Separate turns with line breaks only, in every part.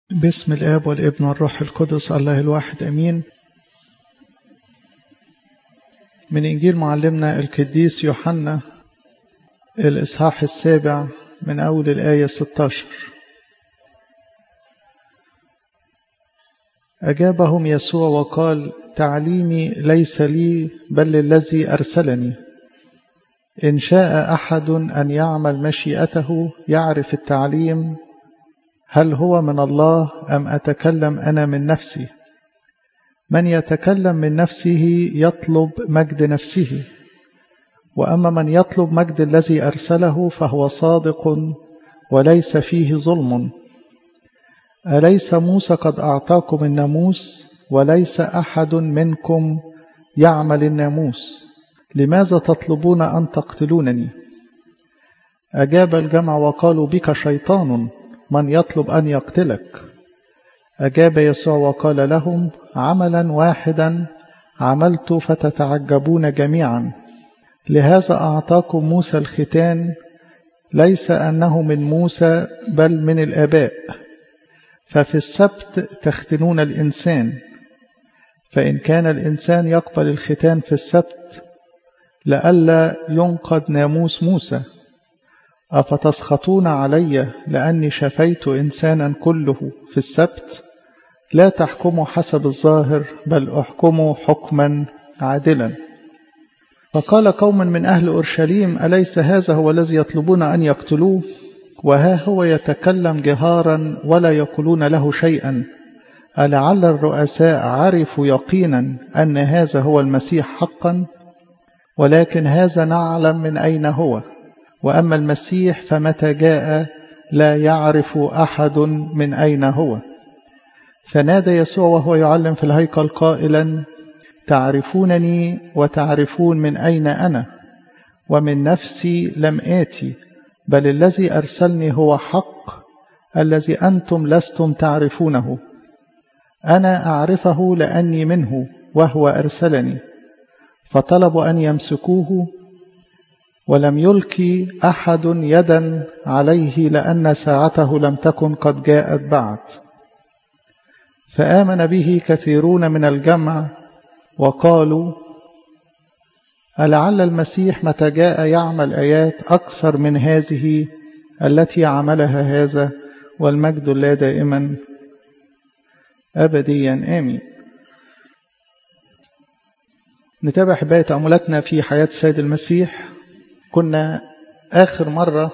باسم الآب والابن والروح القدس الله الواحد أمين من إنجيل معلمنا القديس يوحنا الإصحاح السابع من أول الآية 16 أجابهم يسوع وقال تعليمي ليس لي بل للذي أرسلني إن شاء أحد أن يعمل مشيئته يعرف التعليم هل هو من الله أم أتكلم أنا من نفسي من يتكلم من نفسه يطلب مجد نفسه وأما من يطلب مجد الذي أرسله فهو صادق وليس فيه ظلم أليس موسى قد أعطاكم الناموس وليس أحد منكم يعمل الناموس لماذا تطلبون أن تقتلونني أجاب الجمع وقالوا بك شيطان من يطلب أن يقتلك أجاب يسوع وقال لهم عملا واحدا عملت فتتعجبون جميعا لهذا أعطاكم موسى الختان ليس أنه من موسى بل من الآباء ففي السبت تختنون الإنسان فإن كان الإنسان يقبل الختان في السبت لئلا ينقض ناموس موسى أفتسخطون علي لأني شفيت إنسانا كله في السبت لا تحكموا حسب الظاهر بل احكموا حكما عادلا فقال قوم من أهل أورشليم أليس هذا هو الذي يطلبون أن يقتلوه وها هو يتكلم جهارا ولا يقولون له شيئا ألعل الرؤساء عرفوا يقينا أن هذا هو المسيح حقا ولكن هذا نعلم من أين هو وأما المسيح فمتى جاء لا يعرف أحد من أين هو فنادى يسوع وهو يعلم في الهيكل قائلا تعرفونني وتعرفون من أين أنا ومن نفسي لم آتي بل الذي أرسلني هو حق الذي أنتم لستم تعرفونه أنا أعرفه لأني منه وهو أرسلني فطلبوا أن يمسكوه ولم يلقي أحد يدا عليه لأن ساعته لم تكن قد جاءت بعد فآمن به كثيرون من الجمع وقالوا ألعل المسيح متى جاء يعمل آيات أكثر من هذه التي عملها هذا والمجد لا دائما أبديا آمين نتابع حباية تأملاتنا في حياة السيد المسيح كنا آخر مرة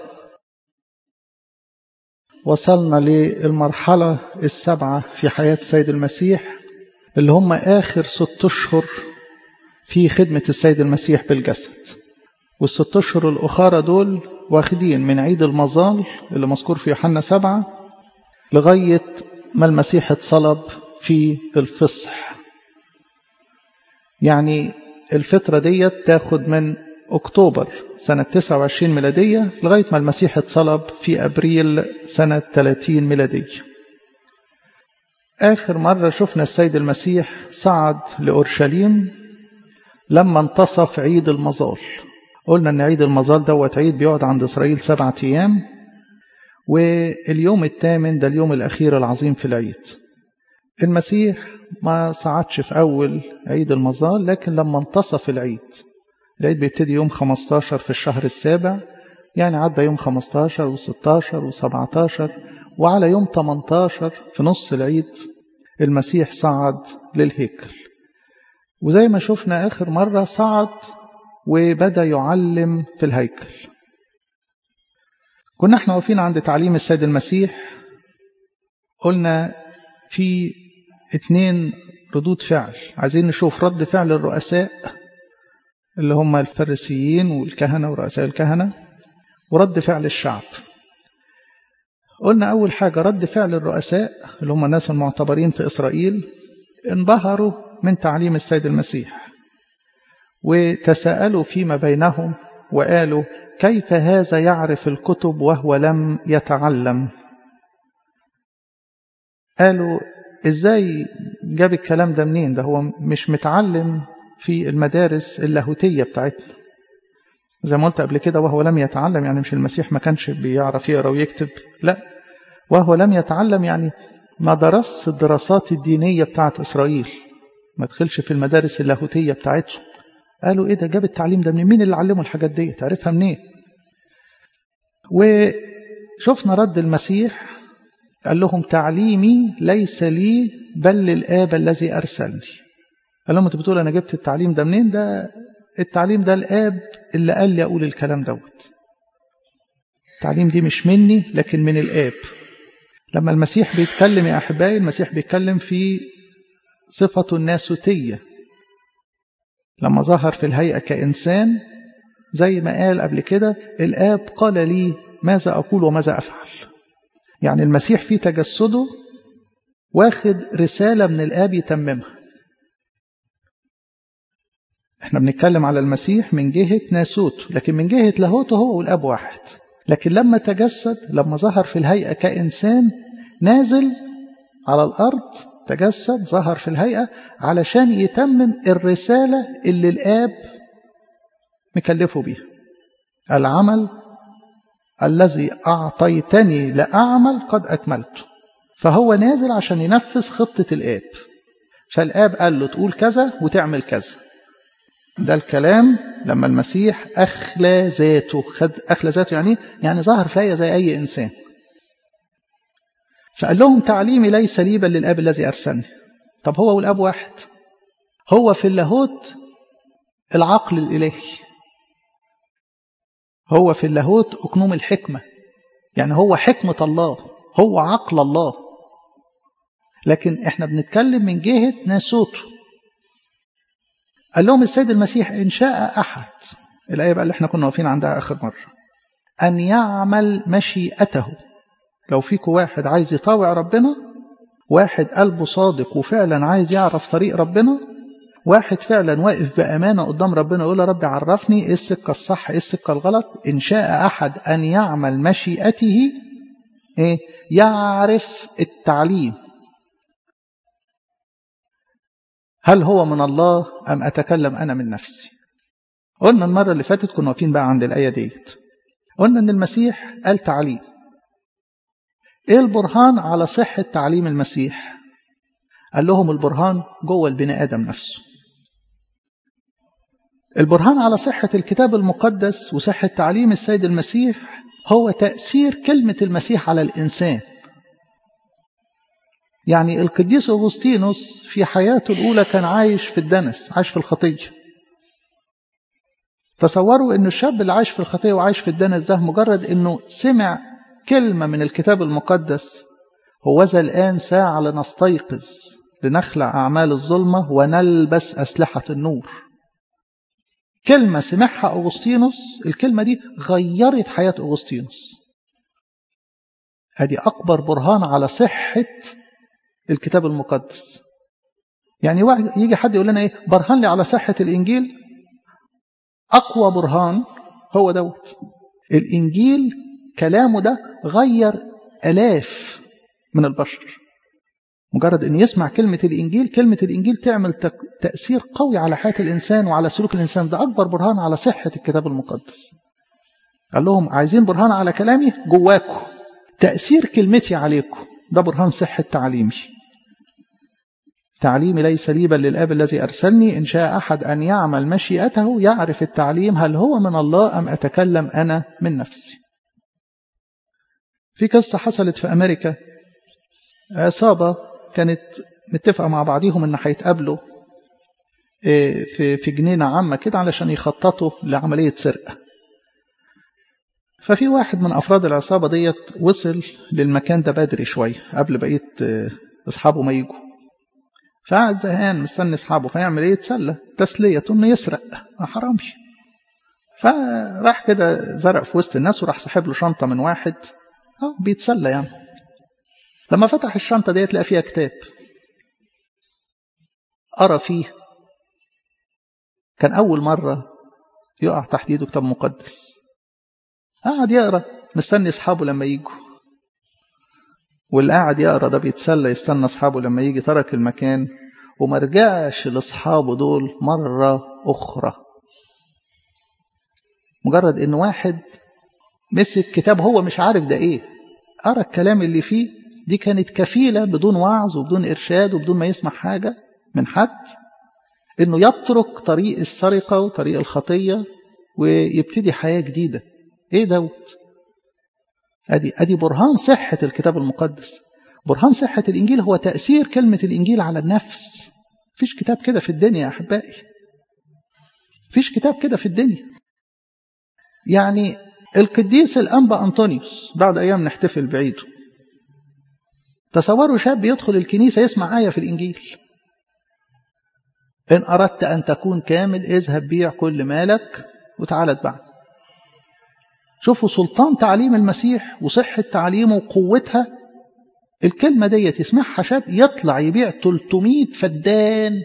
وصلنا للمرحلة السبعة في حياة السيد المسيح اللي هم آخر ست أشهر في خدمة السيد المسيح بالجسد والست أشهر الأخرى دول واخدين من عيد المظال اللي مذكور في يوحنا سبعة لغاية ما المسيح اتصلب في الفصح يعني الفترة ديت تاخد من أكتوبر سنة 29 ميلادية لغاية ما المسيح اتصلب في أبريل سنة 30 ميلادية آخر مرة شفنا السيد المسيح صعد لأورشليم لما انتصف عيد المظال قلنا أن عيد المظال دوت عيد بيقعد عند إسرائيل سبعة أيام واليوم الثامن ده اليوم الأخير العظيم في العيد المسيح ما صعدش في أول عيد المظال لكن لما انتصف العيد العيد بيبتدي يوم 15 في الشهر السابع يعني عدى يوم 15 و16 و17 وعلى يوم 18 في نص العيد المسيح صعد للهيكل وزي ما شفنا آخر مرة صعد وبدأ يعلم في الهيكل كنا احنا واقفين عند تعليم السيد المسيح قلنا في اتنين ردود فعل عايزين نشوف رد فعل الرؤساء اللي هم الفريسيين والكهنة ورؤساء الكهنة ورد فعل الشعب قلنا أول حاجة رد فعل الرؤساء اللي هم الناس المعتبرين في إسرائيل انبهروا من تعليم السيد المسيح وتساءلوا فيما بينهم وقالوا كيف هذا يعرف الكتب وهو لم يتعلم قالوا ازاي جاب الكلام ده منين ده هو مش متعلم في المدارس اللاهوتية بتاعتنا زي ما قلت قبل كده وهو لم يتعلم يعني مش المسيح ما كانش بيعرف يقرا ويكتب لا وهو لم يتعلم يعني ما درس الدراسات الدينية بتاعت إسرائيل ما دخلش في المدارس اللاهوتية بتاعتهم قالوا إيه ده جاب التعليم ده من مين اللي علمه الحاجات دي تعرفها منين وشفنا رد المسيح قال لهم تعليمي ليس لي بل للآب الذي أرسلني قال لهم انتوا بتقولوا أنا جبت التعليم ده منين ده التعليم ده الآب اللي قال لي أقول الكلام دوت التعليم دي مش مني لكن من الآب لما المسيح بيتكلم يا أحبائي المسيح بيتكلم في صفته الناسوتية لما ظهر في الهيئة كإنسان زي ما قال قبل كده الآب قال لي ماذا أقول وماذا أفعل يعني المسيح في تجسده واخد رسالة من الآب يتممها احنا بنتكلم على المسيح من جهة ناسوته لكن من جهة لاهوته هو والآب واحد لكن لما تجسد لما ظهر في الهيئة كإنسان نازل على الأرض تجسد ظهر في الهيئة علشان يتمم الرسالة اللي الآب مكلفه بيها العمل الذي أعطيتني لأعمل قد أكملته فهو نازل عشان ينفذ خطة الآب فالآب قال له تقول كذا وتعمل كذا ده الكلام لما المسيح أخلى ذاته خد أخلى ذاته يعني يعني ظهر فيا زي أي إنسان فقال لهم تعليمي ليس لي بل للآب الذي أرسلني طب هو والآب واحد هو في اللاهوت العقل الإلهي هو في اللاهوت أكنوم الحكمة يعني هو حكمة الله هو عقل الله لكن احنا بنتكلم من جهة ناسوته قال لهم السيد المسيح إن شاء أحد الآية بقى اللي احنا كنا واقفين عندها آخر مرة أن يعمل مشيئته لو فيكم واحد عايز يطاوع ربنا واحد قلبه صادق وفعلا عايز يعرف طريق ربنا واحد فعلا واقف بأمانة قدام ربنا يقول يا رب عرفني ايه السكة الصح ايه السكة الغلط إن شاء أحد أن يعمل مشيئته ايه يعرف التعليم هل هو من الله أم أتكلم أنا من نفسي قلنا المرة اللي فاتت كنا واقفين بقى عند الآية ديت قلنا أن المسيح قال تعليم إيه البرهان على صحة تعليم المسيح قال لهم البرهان جوه البني آدم نفسه البرهان على صحة الكتاب المقدس وصحة تعليم السيد المسيح هو تأثير كلمة المسيح على الإنسان يعني القديس أغسطينوس في حياته الأولى كان عايش في الدنس عايش في الخطية تصوروا أن الشاب اللي عايش في الخطية وعايش في الدنس ده مجرد أنه سمع كلمة من الكتاب المقدس هوذا الآن ساعة لنستيقظ لنخلع أعمال الظلمة ونلبس أسلحة النور كلمة سمعها أغسطينوس الكلمة دي غيرت حياة أغسطينوس هذه أكبر برهان على صحة الكتاب المقدس يعني يجي حد يقول لنا ايه برهان لي على صحة الإنجيل أقوى برهان هو دوت الإنجيل كلامه ده غير ألاف من البشر مجرد أن يسمع كلمة الإنجيل كلمة الإنجيل تعمل تأثير قوي على حياة الإنسان وعلى سلوك الإنسان ده أكبر برهان على صحة الكتاب المقدس قال لهم عايزين برهان على كلامي جواكم تأثير كلمتي عليكم ده برهان صحة تعليمي تعليمي ليس لي بل للآب الذي أرسلني إن شاء أحد أن يعمل مشيئته يعرف التعليم هل هو من الله أم أتكلم أنا من نفسي في قصة حصلت في أمريكا عصابة كانت متفقة مع بعضهم إن هيتقابلوا في في جنينة عامة كده علشان يخططوا لعملية سرقة ففي واحد من أفراد العصابة ديت وصل للمكان ده بدري شوية قبل بقية أصحابه ما يجوا فقعد زهقان مستني أصحابه فيعمل إيه يتسلى تسلية إنه يسرق حرامي فراح كده زرق في وسط الناس وراح سحب له شنطة من واحد اه بيتسلى يعني لما فتح الشنطة ديت لقى فيها كتاب قرا فيه كان أول مرة يقع تحت إيده كتاب مقدس قعد يقرا مستني أصحابه لما يجوا واللي قاعد يقرا ده بيتسلى يستنى أصحابه لما يجي ترك المكان وما رجعش لأصحابه دول مرة أخرى مجرد إن واحد مسك كتاب هو مش عارف ده إيه قرا الكلام اللي فيه دي كانت كفيلة بدون وعظ وبدون إرشاد وبدون ما يسمع حاجة من حد إنه يترك طريق السرقة وطريق الخطية ويبتدي حياة جديدة إيه دوت أدي, أدي برهان صحة الكتاب المقدس برهان صحة الإنجيل هو تأثير كلمة الإنجيل على النفس فيش كتاب كده في الدنيا يا أحبائي فيش كتاب كده في الدنيا يعني القديس الأنبا أنطونيوس بعد أيام نحتفل بعيده تصوروا شاب يدخل الكنيسة يسمع آية في الإنجيل إن أردت أن تكون كامل اذهب بيع كل مالك وتعالى اتبعني شوفوا سلطان تعليم المسيح وصحة تعليمه وقوتها الكلمة دي تسمعها شاب يطلع يبيع 300 فدان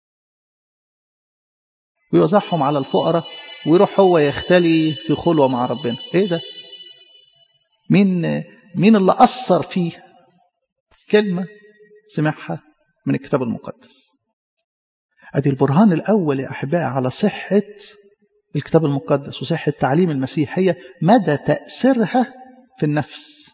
ويوزعهم على الفقراء ويروح هو يختلي في خلوة مع ربنا ايه ده مين مين اللي أثر فيه كلمة سمعها من الكتاب المقدس ادي البرهان الأول يا أحبائي على صحة الكتاب المقدس وصحة تعليم المسيح هي مدى تأثيرها في النفس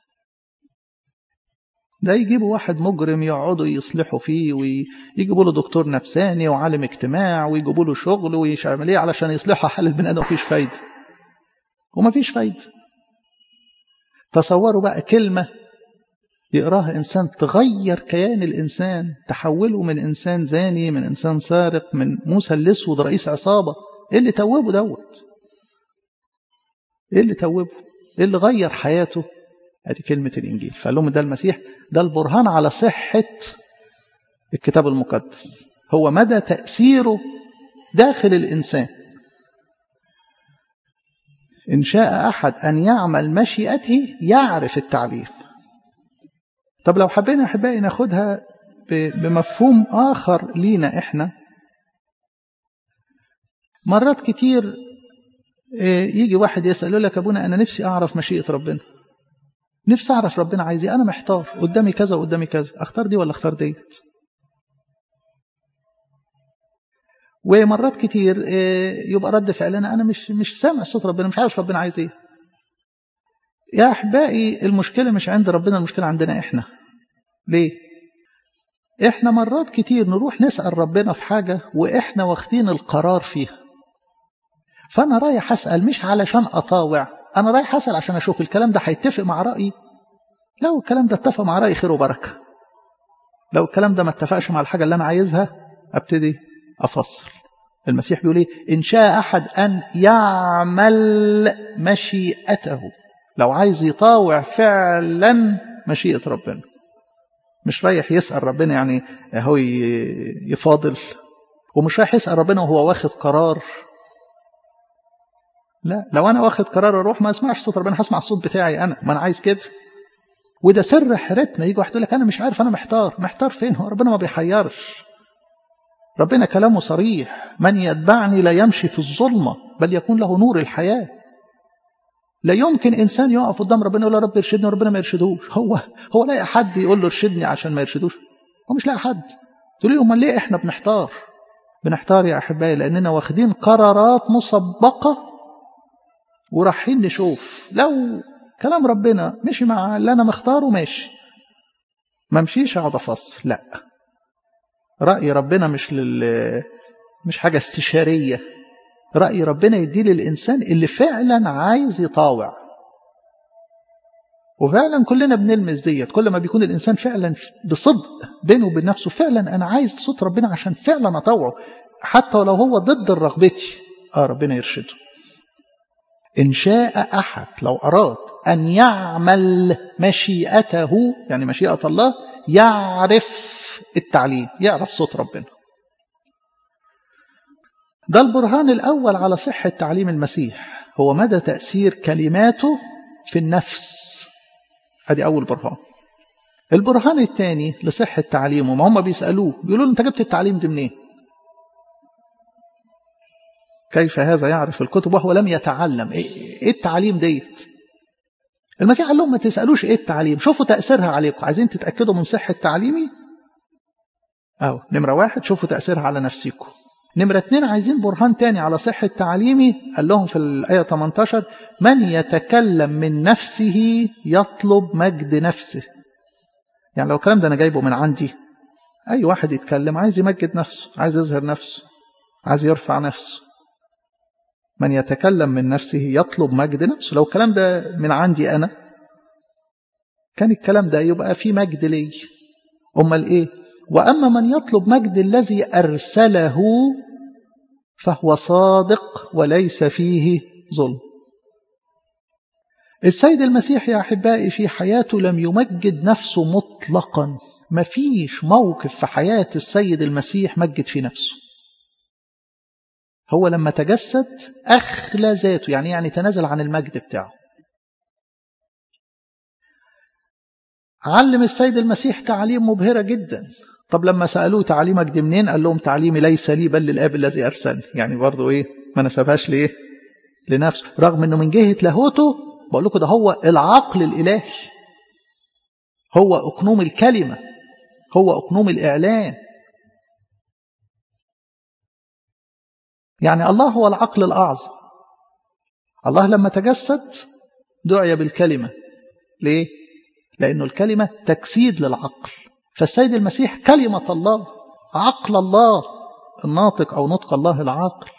ده يجيبوا واحد مجرم يقعدوا يصلحوا فيه ويجيبوا له دكتور نفساني وعالم اجتماع ويجيبوا له شغل ويعمل ايه علشان يصلحوا حال البني ادم مفيش فايده ومفيش فايده تصوروا بقى كلمه يقراها انسان تغير كيان الانسان تحوله من انسان زاني من انسان سارق من موسى الاسود رئيس عصابه ايه اللي توبه دوت ايه اللي توبه ايه اللي غير حياته ادي كلمه الانجيل فقال لهم ده المسيح ده البرهان على صحه الكتاب المقدس هو مدى تاثيره داخل الانسان ان شاء احد ان يعمل مشيئته يعرف التعليم طب لو حبينا احبائي ناخدها بمفهوم اخر لينا احنا مرات كتير يجي واحد يسأل يقول لك أبونا أنا نفسي أعرف مشيئة ربنا نفسي أعرف ربنا عايز إيه أنا محتار قدامي كذا وقدامي كذا أختار دي ولا أختار ديت ومرات كتير يبقى رد فعلنا أنا مش مش سامع صوت ربنا مش عارف ربنا عايز إيه يا أحبائي المشكلة مش عند ربنا المشكلة عندنا إحنا ليه؟ إحنا مرات كتير نروح نسأل ربنا في حاجة وإحنا واخدين القرار فيها فأنا رايح أسأل مش علشان أطاوع أنا رايح أسأل عشان أشوف الكلام ده هيتفق مع رأيي لو الكلام ده اتفق مع رأيي خير وبركة لو الكلام ده ما اتفقش مع الحاجة اللي أنا عايزها أبتدي أفصل المسيح بيقول إيه إن شاء أحد أن يعمل مشيئته لو عايز يطاوع فعلا مشيئة ربنا مش رايح يسأل ربنا يعني هو يفاضل ومش رايح يسأل ربنا وهو واخد قرار لا لو انا واخد قرار اروح ما اسمعش صوت ربنا هسمع الصوت بتاعي انا ما انا عايز كده وده سر حيرتنا يجي واحد يقول لك انا مش عارف انا محتار محتار فين هو ربنا ما بيحيرش ربنا كلامه صريح من يتبعني لا يمشي في الظلمه بل يكون له نور الحياه لا يمكن انسان يقف قدام ربنا يقول يا رب ارشدني وربنا ما يرشدوش هو هو لاقي حد يقول له ارشدني عشان ما يرشدوش هو مش لاقي حد تقول لي امال ليه احنا بنحتار بنحتار يا احبائي لاننا واخدين قرارات مسبقه ورايحين نشوف لو كلام ربنا مشي مع اللي انا مختاره ماشي ما مشيش اقعد افصل لا راي ربنا مش لل مش حاجه استشاريه راي ربنا يديه للانسان اللي فعلا عايز يطاوع وفعلا كلنا بنلمس ديت كل ما بيكون الانسان فعلا بصدق بينه وبين نفسه فعلا انا عايز صوت ربنا عشان فعلا اطوعه حتى ولو هو ضد رغبتي اه ربنا يرشده إن شاء أحد لو أراد أن يعمل مشيئته يعني مشيئة الله يعرف التعليم يعرف صوت ربنا ده البرهان الأول على صحة تعليم المسيح هو مدى تأثير كلماته في النفس هذه أول برهان البرهان الثاني لصحة تعليمه ما هم بيسألوه بيقولوا له أنت جبت التعليم ده منين كيف هذا يعرف الكتب وهو لم يتعلم ايه التعليم ديت المسيح قال لهم ما تسألوش ايه التعليم شوفوا تأثيرها عليكم عايزين تتأكدوا من صحة تعليمي أو نمرة واحد شوفوا تأثيرها على نفسكم نمرة اتنين عايزين برهان تاني على صحة تعليمي قال لهم في الآية 18 من يتكلم من نفسه يطلب مجد نفسه يعني لو الكلام ده أنا جايبه من عندي أي واحد يتكلم عايز يمجد نفسه عايز يظهر نفسه عايز يرفع نفسه من يتكلم من نفسه يطلب مجد نفسه لو الكلام ده من عندي أنا كان الكلام ده يبقى في مجد لي أمال إيه وأما من يطلب مجد الذي أرسله فهو صادق وليس فيه ظلم السيد المسيح يا أحبائي في حياته لم يمجد نفسه مطلقا ما فيش موقف في حياة السيد المسيح مجد في نفسه هو لما تجسد أخلى ذاته يعني يعني تنازل عن المجد بتاعه علم السيد المسيح تعليم مبهرة جدا طب لما سألوه تعليمك دي منين قال لهم تعليمي ليس لي بل للآب الذي أرسلني يعني برضو إيه ما نسبهاش لإيه لنفسه رغم أنه من جهة لاهوته بقول لكم ده هو العقل الإلهي هو أقنوم الكلمة هو أقنوم الإعلان يعني الله هو العقل الأعظم الله لما تجسد دعي بالكلمة ليه؟ لأنه الكلمة تجسيد للعقل فالسيد المسيح كلمة الله عقل الله الناطق أو نطق الله العاقل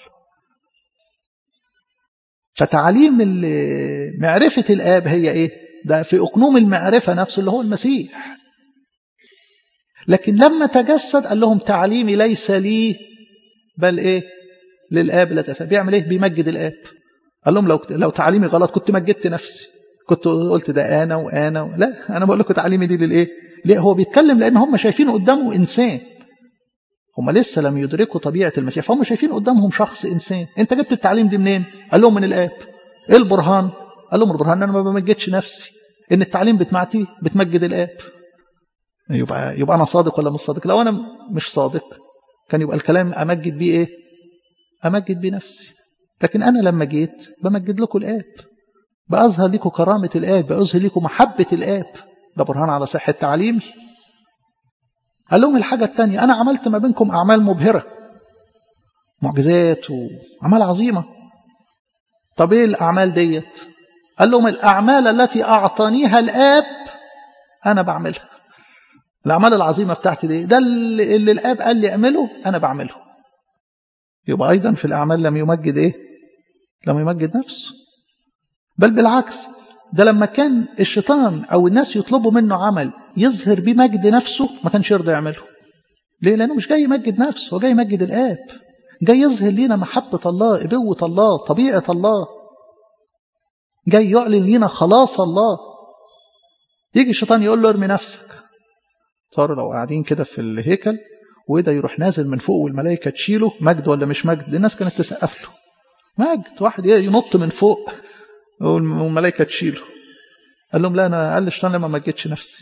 فتعليم معرفة الآب هي إيه؟ ده في أقنوم المعرفة نفسه اللي هو المسيح لكن لما تجسد قال لهم تعليمي ليس لي بل إيه؟ للآب لا تسأل بيعمل إيه؟ بيمجد الآب قال لهم لو لو تعليمي غلط كنت مجدت نفسي كنت قلت ده أنا وأنا و... لا أنا بقول لكم تعليمي دي للإيه؟ ليه هو بيتكلم لأن هم شايفين قدامه إنسان هم لسه لم يدركوا طبيعة المسيح فهم شايفين قدامهم شخص إنسان أنت جبت التعليم دي منين؟ قال لهم من الآب إيه البرهان؟ قال لهم البرهان أنا ما بمجدش نفسي إن التعليم بتاعتي بتمجد الآب يبقى يبقى أنا صادق ولا مش صادق؟ لو أنا مش صادق كان يبقى الكلام أمجد بيه إيه؟ أمجد بيه نفسي لكن أنا لما جيت بمجد لكم الآب بأظهر لكم كرامة الآب بأظهر لكم محبة الآب ده برهان على صحة تعليمي قال لهم الحاجة الثانية أنا عملت ما بينكم أعمال مبهرة معجزات وأعمال عظيمة طب إيه الأعمال ديت قال لهم الأعمال التي أعطانيها الآب أنا بعملها الأعمال العظيمة بتاعتي دي ده اللي, اللي الآب قال لي اعمله أنا بعمله يبقى أيضا في الأعمال لم يمجد إيه لم يمجد نفسه بل بالعكس ده لما كان الشيطان أو الناس يطلبوا منه عمل يظهر بيه مجد نفسه ما كانش يرضى يعمله ليه لأنه مش جاي يمجد نفسه هو جاي يمجد الآب جاي يظهر لنا محبة الله إبوة الله طبيعة الله جاي يعلن لنا خلاص الله يجي الشيطان يقول له ارمي نفسك صاروا لو قاعدين كده في الهيكل وده يروح نازل من فوق والملائكة تشيله مجد ولا مش مجد الناس كانت تسقف له مجد واحد ينط من فوق والملائكة تشيله قال لهم لا أنا قال الشيطان لما ما جيتش نفسي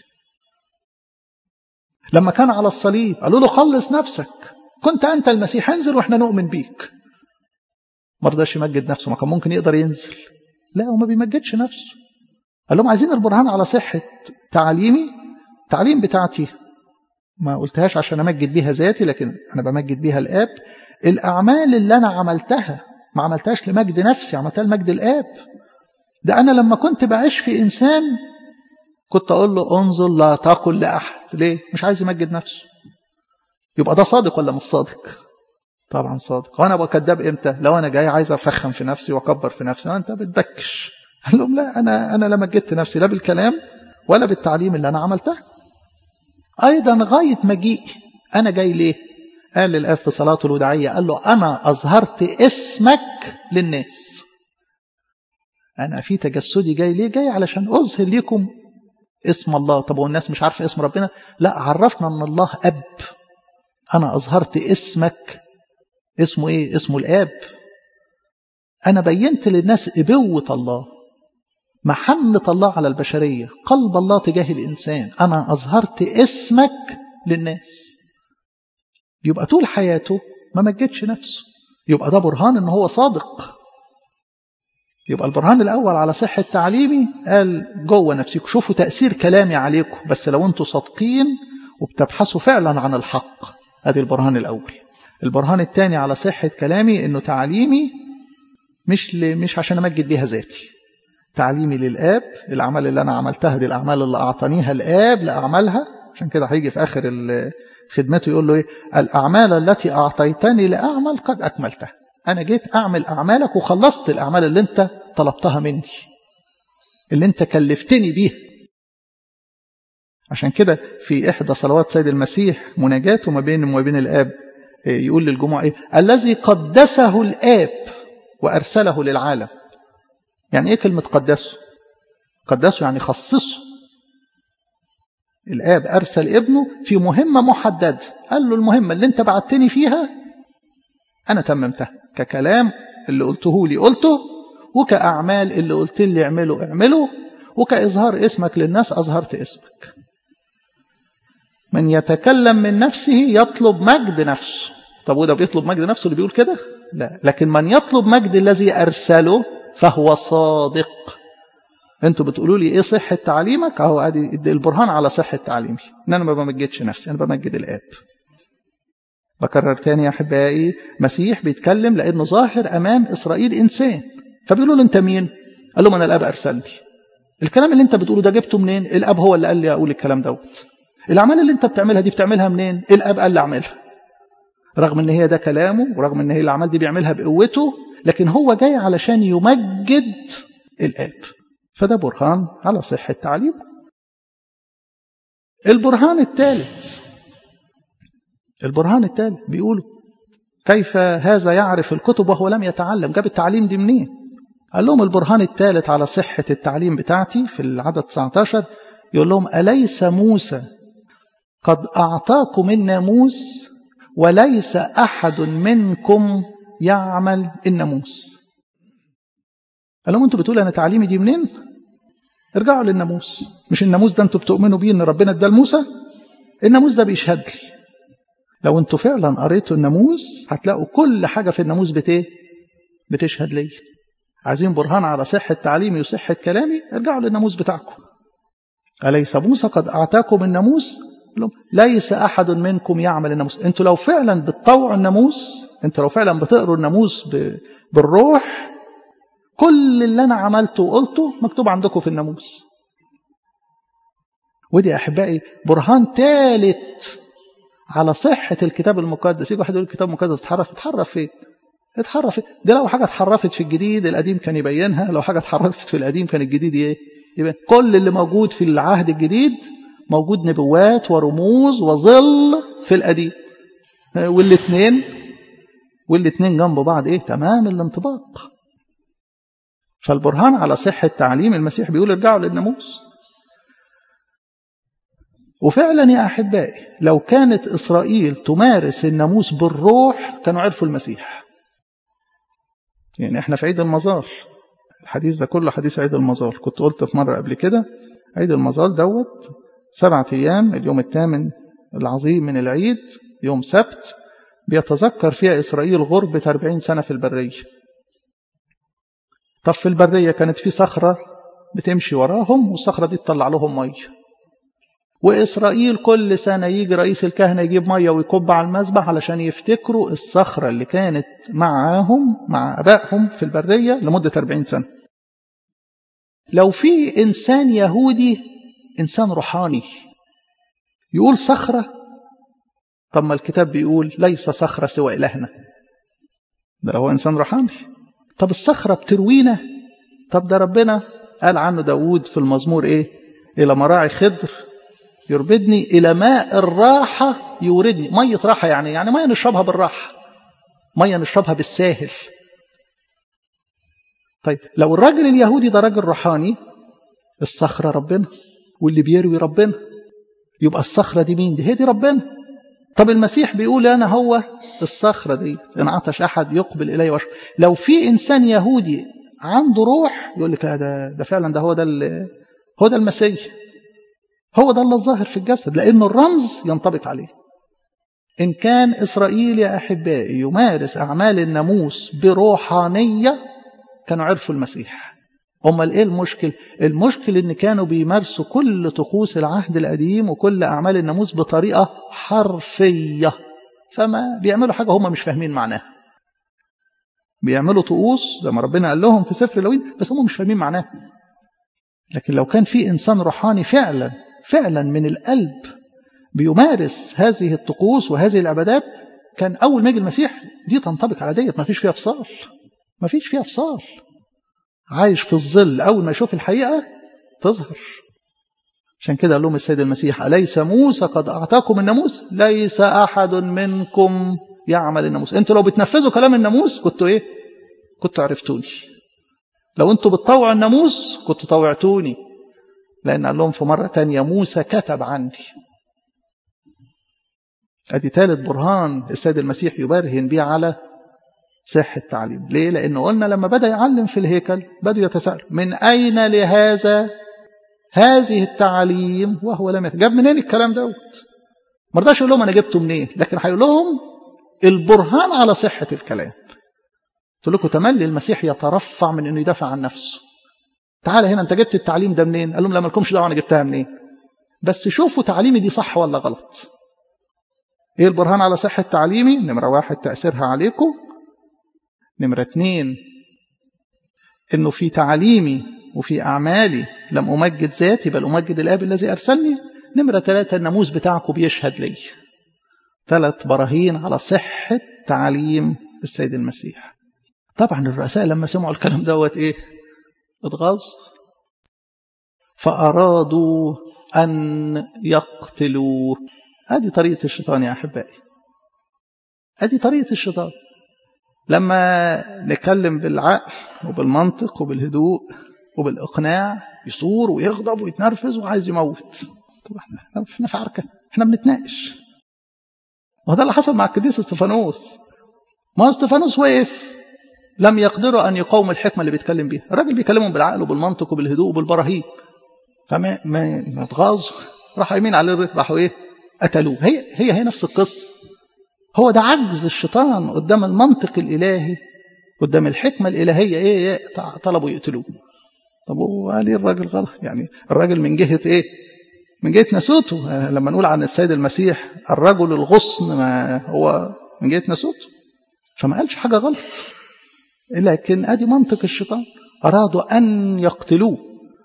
لما كان على الصليب قالوا له خلص نفسك كنت أنت المسيح انزل وإحنا نؤمن بيك ما رضاش يمجد نفسه ما كان ممكن يقدر ينزل لا هو ما بيمجدش نفسه قال لهم عايزين البرهان على صحة تعليمي تعليم بتاعتي ما قلتهاش عشان أمجد بيها ذاتي لكن أنا بمجد بيها الآب الأعمال اللي أنا عملتها ما عملتهاش لمجد نفسي عملتها لمجد الآب ده أنا لما كنت بعيش في إنسان كنت أقول له انظر لا تقل لأحد ليه؟ مش عايز يمجد نفسه يبقى ده صادق ولا مش صادق؟ طبعا صادق وأنا أبقى كذاب إمتى؟ لو أنا جاي عايز أفخم في نفسي وأكبر في نفسي أنت بتدكش قال لهم لا أنا أنا لا مجدت نفسي لا بالكلام ولا بالتعليم اللي أنا عملته أيضا غاية مجيئي أنا جاي ليه؟ قال للآب في صلاته الوداعية قال له أنا أظهرت اسمك للناس أنا في تجسدي جاي ليه؟ جاي علشان أظهر لكم اسم الله طب والناس مش عارفة اسم ربنا لا عرفنا أن الله أب أنا أظهرت اسمك اسمه إيه؟ اسمه الآب أنا بينت للناس إبوة الله محنة الله على البشرية قلب الله تجاه الإنسان أنا أظهرت اسمك للناس يبقى طول حياته ما مجدش نفسه يبقى ده برهان ان هو صادق يبقى البرهان الأول على صحة تعليمي قال جوه نفسكم شوفوا تأثير كلامي عليكم بس لو انتوا صادقين وبتبحثوا فعلا عن الحق ادي البرهان الأول البرهان الثاني على صحة كلامي انه تعليمي مش ل... مش عشان امجد بيها ذاتي تعليمي للآب الأعمال اللي أنا عملتها دي الأعمال اللي أعطانيها الآب لأعملها عشان كده هيجي في آخر خدمته يقول له إيه الأعمال التي أعطيتني لأعمل قد أكملتها أنا جيت أعمل أعمالك وخلصت الأعمال اللي أنت طلبتها مني اللي أنت كلفتني بيها عشان كده في إحدى صلوات سيد المسيح مناجاته ما بين وما بين الآب يقول للجموع إيه الذي قدسه الآب وأرسله للعالم يعني إيه كلمة قدسه قدسه يعني خصصه الآب أرسل ابنه في مهمة محددة قال له المهمة اللي انت بعتني فيها أنا تممتها ككلام اللي قلته لي قلته وكأعمال اللي قلت لي اعمله اعمله وكإظهار اسمك للناس أظهرت اسمك من يتكلم من نفسه يطلب مجد نفسه طب وده بيطلب مجد نفسه اللي بيقول كده لا لكن من يطلب مجد الذي أرسله فهو صادق انتوا بتقولوا لي ايه صحة تعليمك اهو ادي البرهان على صحة تعليمي ان انا ما بمجدش نفسي انا بمجد الاب بكرر تاني يا احبائي مسيح بيتكلم لانه ظاهر امام اسرائيل انسان فبيقولوا له انت مين قال لهم انا الاب ارسلني الكلام اللي انت بتقوله ده جبته منين الاب هو اللي قال لي اقول الكلام دوت الاعمال اللي انت بتعملها دي بتعملها منين الاب قال لي اعملها رغم ان هي ده كلامه ورغم ان هي الاعمال دي بيعملها بقوته لكن هو جاي علشان يمجد الاب فده برهان على صحة تعليمه البرهان الثالث البرهان الثالث بيقولوا كيف هذا يعرف الكتب وهو لم يتعلم جاب التعليم دي منين قال لهم البرهان الثالث على صحة التعليم بتاعتي في العدد 19 يقول لهم أليس موسى قد أعطاكم الناموس وليس أحد منكم يعمل الناموس قال لهم انتوا بتقولوا انا تعليمي دي منين ارجعوا للناموس مش الناموس ده انتوا بتؤمنوا بيه ان ربنا اداه لموسى الناموس ده بيشهد لي لو انتوا فعلا قريتوا الناموس هتلاقوا كل حاجه في الناموس بت ايه بتشهد لي عايزين برهان على صحه تعليمي وصحه كلامي ارجعوا للناموس بتاعكم أليس موسى قد أعطاكم الناموس ليس أحد منكم يعمل الناموس انتوا لو فعلا بتطوعوا الناموس انتوا لو فعلا بتقروا الناموس بالروح كل اللي أنا عملته وقلته مكتوب عندكم في الناموس ودي أحبائي برهان ثالث على صحة الكتاب المقدس يجي واحد يقول الكتاب المقدس اتحرف اتحرف فين اتحرف فين دي لو حاجة اتحرفت في الجديد القديم كان يبينها لو حاجة اتحرفت في القديم كان الجديد ايه يبين كل اللي موجود في العهد الجديد موجود نبوات ورموز وظل في القديم والاثنين والاثنين جنب بعض ايه تمام الانطباق فالبرهان على صحة تعليم المسيح بيقول ارجعوا للناموس وفعلا يا أحبائي لو كانت إسرائيل تمارس الناموس بالروح كانوا عرفوا المسيح يعني احنا في عيد المظال الحديث ده كله حديث عيد المظال كنت قلت في مرة قبل كده عيد المظال دوت سبعة أيام اليوم الثامن العظيم من العيد يوم سبت بيتذكر فيها إسرائيل غربة 40 سنة في البرية طب في البرية كانت في صخرة بتمشي وراهم والصخرة دي تطلع لهم مية وإسرائيل كل سنة يجي رئيس الكهنة يجيب مية ويكب على المذبح علشان يفتكروا الصخرة اللي كانت معاهم مع أبائهم في البرية لمدة 40 سنة لو في إنسان يهودي إنسان روحاني يقول صخرة طب ما الكتاب بيقول ليس صخرة سوى إلهنا ده هو إنسان روحاني طب الصخرة بتروينا طب ده ربنا قال عنه داود في المزمور إيه إلى مراعي خضر يربدني إلى ماء الراحة يوردني مية راحة يعني يعني مية نشربها بالراحة مية نشربها بالساهل طيب لو الراجل اليهودي ده راجل روحاني الصخرة ربنا واللي بيروي ربنا يبقى الصخرة دي مين دي هي دي ربنا طب المسيح بيقول أنا هو الصخرة دي إن عطش أحد يقبل إلي واشرب لو في إنسان يهودي عنده روح يقول لك ده ده فعلا ده هو ده هو ده المسيح هو ده اللي الظاهر في الجسد لأن الرمز ينطبق عليه إن كان إسرائيل يا أحبائي يمارس أعمال الناموس بروحانية كانوا عرفوا المسيح أمال إيه المشكل؟ المشكل إن كانوا بيمارسوا كل طقوس العهد القديم وكل أعمال الناموس بطريقة حرفية فما بيعملوا حاجة هم مش فاهمين معناها بيعملوا طقوس زي ما ربنا قال لهم في سفر لوين بس هم مش فاهمين معناها لكن لو كان في إنسان روحاني فعلا فعلا من القلب بيمارس هذه الطقوس وهذه العبادات كان أول ما يجي المسيح دي تنطبق على ديت ما فيش فيها فصال ما فيش فيها فصال عايش في الظل أول ما يشوف الحقيقة تظهر عشان كده قال لهم السيد المسيح أليس موسى قد أعطاكم الناموس ليس أحد منكم يعمل الناموس انتوا لو بتنفذوا كلام الناموس كنتوا ايه كنتوا عرفتوني لو انتوا بتطوعوا الناموس كنتوا طوعتوني لأن قال لهم في مرة تانية موسى كتب عندي ادي ثالث برهان السيد المسيح يبرهن بيه على صحة التعليم ليه؟ لأنه قلنا لما بدأ يعلم في الهيكل بدأوا يتساءلوا من أين لهذا هذه التعاليم وهو لم يتجاب منين الكلام دوت ما رضاش يقول لهم أنا جبته منين لكن هيقول لهم البرهان على صحة الكلام قلت لكم تملي المسيح يترفع من انه يدافع عن نفسه تعالى هنا انت جبت التعليم ده منين قال لهم لا مالكمش دعوه انا جبتها منين بس شوفوا تعليمي دي صح ولا غلط ايه البرهان على صحة تعليمي نمرة واحد تأثيرها عليكم نمرة اتنين انه في تعليمي وفي اعمالي لم امجد ذاتي بل امجد الاب الذي ارسلني نمرة ثلاثة الناموس بتاعكم بيشهد لي ثلاث براهين على صحة تعليم السيد المسيح طبعا الرؤساء لما سمعوا الكلام دوت ايه اتغاظ فأرادوا أن يقتلوه هذه طريقة الشيطان يا أحبائي هذه طريقة الشيطان لما نتكلم بالعقل وبالمنطق وبالهدوء وبالإقناع يصور ويغضب ويتنرفز وعايز يموت طب احنا احنا في عركة احنا بنتناقش وهذا اللي حصل مع القديس استفانوس ما استفانوس وقف لم يقدروا أن يقاوموا الحكمة اللي بيتكلم بيها الراجل بيكلمهم بالعقل وبالمنطق وبالهدوء وبالبراهين فما ما ما اتغاظوا راحوا يمين عليه راحوا ايه قتلوه هي هي هي نفس القصة هو ده عجز الشيطان قدام المنطق الإلهي قدام الحكمة الإلهية إيه طلبوا يقتلوه طب وقال ايه الراجل غلط يعني الراجل من جهة إيه من جهة نسوته لما نقول عن السيد المسيح الرجل الغصن ما هو من جهة نسوته فما قالش حاجة غلط لكن ادي منطق الشيطان ارادوا ان يقتلوه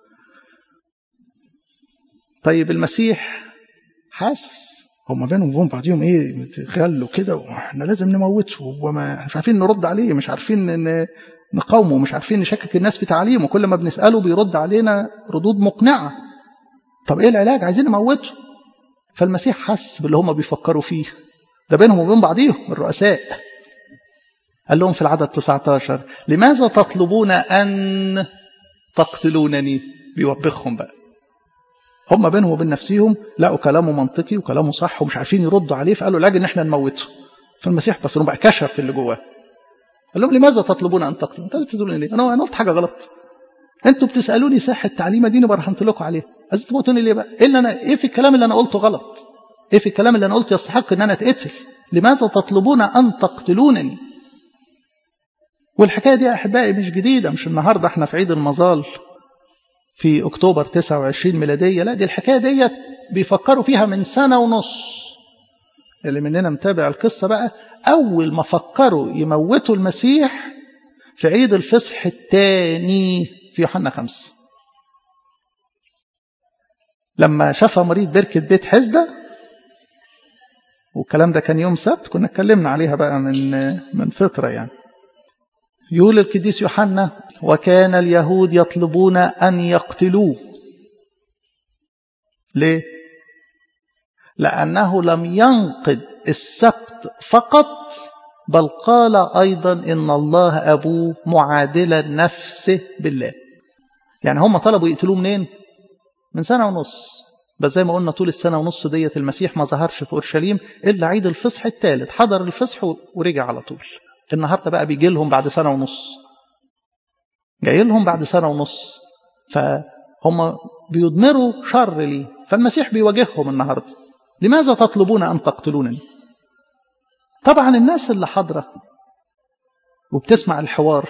طيب المسيح حاسس هما بينهم وبين بعضهم ايه متخلوا كده واحنا لازم نموته وما مش عارفين نرد عليه مش عارفين نقاومه مش عارفين نشكك الناس في تعليمه كل ما بنساله بيرد علينا ردود مقنعه طب ايه العلاج عايزين نموته فالمسيح حس باللي هم بيفكروا فيه ده بينهم وبين بعضيهم الرؤساء قال لهم في العدد 19 لماذا تطلبون أن تقتلونني بيوبخهم بقى هم بينهم وبين نفسهم لقوا كلامه منطقي وكلامه صح ومش عارفين يردوا عليه فقالوا لاجل ان احنا نموته فالمسيح بس انه بقى كشف اللي جواه قال لهم لماذا تطلبون ان تقتلوا انتوا بتقولوا ليه انا انا قلت حاجه غلط انتوا بتسالوني صحه التعليم دي برهنت لكم عليه عايزين تموتوني ليه بقى ايه اللي انا ايه في الكلام اللي انا قلته غلط ايه في الكلام اللي انا قلته يستحق ان انا اتقتل لماذا تطلبون ان تقتلونني والحكاية دي أحبائي مش جديدة مش النهاردة احنا في عيد المظال في أكتوبر 29 ميلادية لا دي الحكاية دي بيفكروا فيها من سنة ونص اللي مننا متابع القصة بقى أول ما فكروا يموتوا المسيح في عيد الفصح الثاني في يوحنا خمسة لما شاف مريض بركة بيت حزدة والكلام ده كان يوم سبت كنا اتكلمنا عليها بقى من من فترة يعني يقول القديس يوحنا وكان اليهود يطلبون أن يقتلوه ليه؟ لأنه لم ينقض السبت فقط بل قال أيضا إن الله أبوه معادلا نفسه بالله يعني هم طلبوا يقتلوه منين؟ من سنة ونص بس زي ما قلنا طول السنة ونص ديت المسيح ما ظهرش في أورشليم إلا عيد الفصح الثالث حضر الفصح ورجع على طول النهارده بقى بيجي لهم بعد سنه ونص جاي لهم بعد سنه ونص فهم بيضمروا شر ليه فالمسيح بيواجههم النهارده لماذا تطلبون ان تقتلونني طبعا الناس اللي حاضره وبتسمع الحوار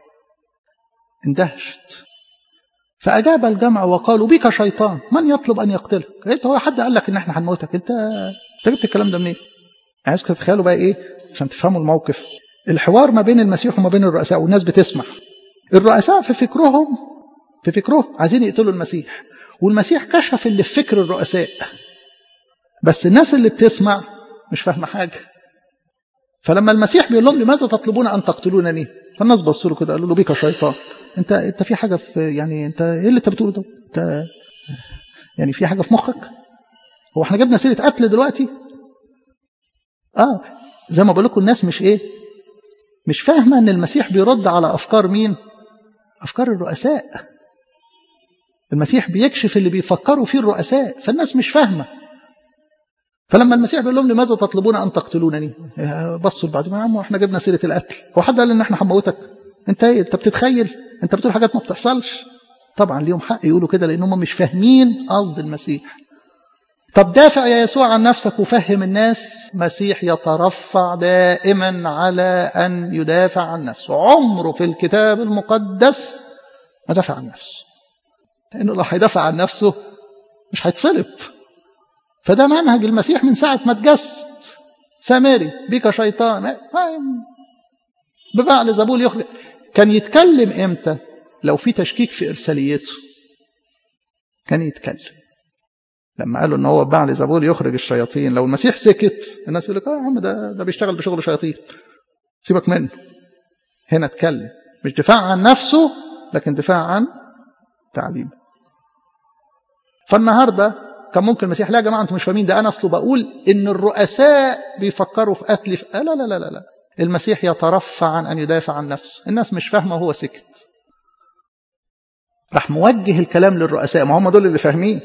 اندهشت فأجاب الجمع وقالوا بك شيطان من يطلب أن يقتلك انت هو حد قال لك إن احنا هنموتك أنت أنت جبت الكلام ده منين إيه؟ عايزكم تتخيلوا بقى إيه عشان تفهموا الموقف الحوار ما بين المسيح وما بين الرؤساء والناس بتسمع الرؤساء في فكرهم في فكرهم عايزين يقتلوا المسيح والمسيح كشف اللي في فكر الرؤساء بس الناس اللي بتسمع مش فاهمة حاجة فلما المسيح بيقول لهم لماذا تطلبون أن تقتلونني فالناس بصوا له كده قالوا له بيك شيطان انت انت في حاجة في يعني انت ايه اللي انت بتقوله ده انت يعني في حاجة في مخك هو احنا جبنا سيرة قتل دلوقتي اه زي ما بقول لكم الناس مش ايه مش فاهمة ان المسيح بيرد على افكار مين افكار الرؤساء المسيح بيكشف اللي بيفكروا فيه الرؤساء فالناس مش فاهمة فلما المسيح بيقول لهم لماذا تطلبون ان تقتلونني بصوا لبعض ما عم احنا جبنا سيره القتل هو حد قال ان احنا هنموتك انت ايه انت بتتخيل انت بتقول حاجات ما بتحصلش طبعا ليهم حق يقولوا كده لان هم مش فاهمين قصد المسيح طب دافع يا يسوع عن نفسك وفهم الناس مسيح يترفع دائما على ان يدافع عن نفسه عمره في الكتاب المقدس ما دافع عن نفسه لانه لو هيدافع عن نفسه مش هيتصلب فده منهج المسيح من ساعة ما اتجسد سامري بيك شيطان ببعل زبول يخرج كان يتكلم امتى لو في تشكيك في إرساليته كان يتكلم لما قالوا ان هو بعل زبول يخرج الشياطين لو المسيح سكت الناس يقول لك اه يا عم ده ده بيشتغل بشغل شياطين سيبك منه هنا اتكلم مش دفاع عن نفسه لكن دفاع عن تعليمه فالنهارده كان ممكن المسيح لا يا جماعه انتم مش فاهمين ده انا اصله بقول ان الرؤساء بيفكروا في قتل في... لا لا لا لا لا المسيح يترفع عن ان يدافع عن نفسه الناس مش فاهمه وهو سكت راح موجه الكلام للرؤساء ما هم دول اللي فاهمين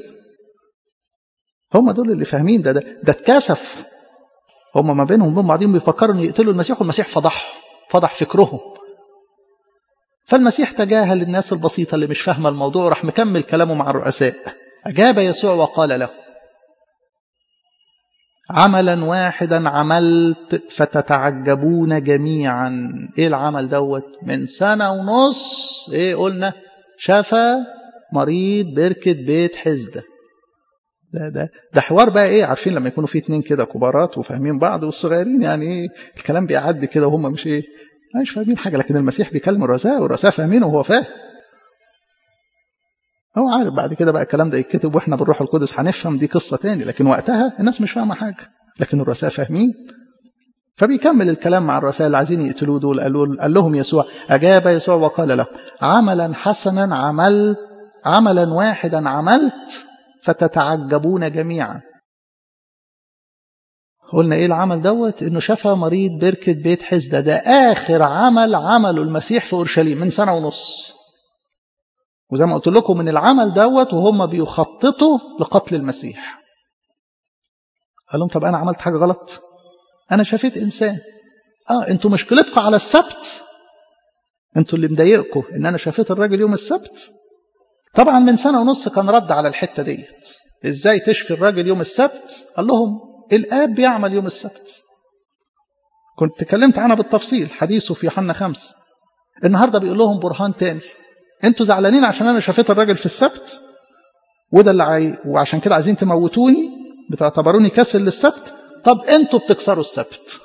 هم دول اللي فاهمين ده ده, ده اتكسف هم ما بينهم وبين بعضهم بيفكروا ان يقتلوا المسيح والمسيح فضحهم فضح فكرهم فالمسيح تجاهل الناس البسيطه اللي مش فاهمه الموضوع وراح مكمل كلامه مع الرؤساء أجاب يسوع وقال له عملا واحدا عملت فتتعجبون جميعا ايه العمل دوت من سنة ونص ايه قلنا شفى مريض بركة بيت حزدة ده ده ده حوار بقى ايه عارفين لما يكونوا في اتنين كده كبارات وفاهمين بعض والصغيرين يعني ايه الكلام بيعدي كده وهم مش ايه مش فاهمين حاجه لكن المسيح بيكلم الرؤساء والرؤساء فاهمينه وهو فاهم هو عارف بعد كده بقى الكلام ده يتكتب واحنا بالروح القدس هنفهم دي قصه تاني لكن وقتها الناس مش فاهمه حاجه لكن الرؤساء فاهمين فبيكمل الكلام مع الرؤساء اللي عايزين يقتلوه دول قالوا قال لهم يسوع اجاب يسوع وقال له عملا حسنا عملت عملا واحدا عملت فتتعجبون جميعا قلنا ايه العمل دوت انه شفى مريض بركة بيت حزدة ده اخر عمل عمله المسيح في اورشليم من سنة ونص وزي ما قلت لكم من العمل دوت وهم بيخططوا لقتل المسيح قال لهم طب انا عملت حاجة غلط انا شفيت انسان اه انتوا مشكلتكم على السبت انتوا اللي مضايقكم ان انا شفيت الراجل يوم السبت طبعا من سنة ونص كان رد على الحتة ديت ازاي تشفي الراجل يوم السبت قال لهم الآب بيعمل يوم السبت كنت تكلمت عنها بالتفصيل حديثه في يوحنا خمس النهاردة بيقول لهم برهان تاني انتوا زعلانين عشان انا شفيت الراجل في السبت وده اللي عاي... وعشان كده عايزين تموتوني بتعتبروني كسل للسبت طب انتوا بتكسروا السبت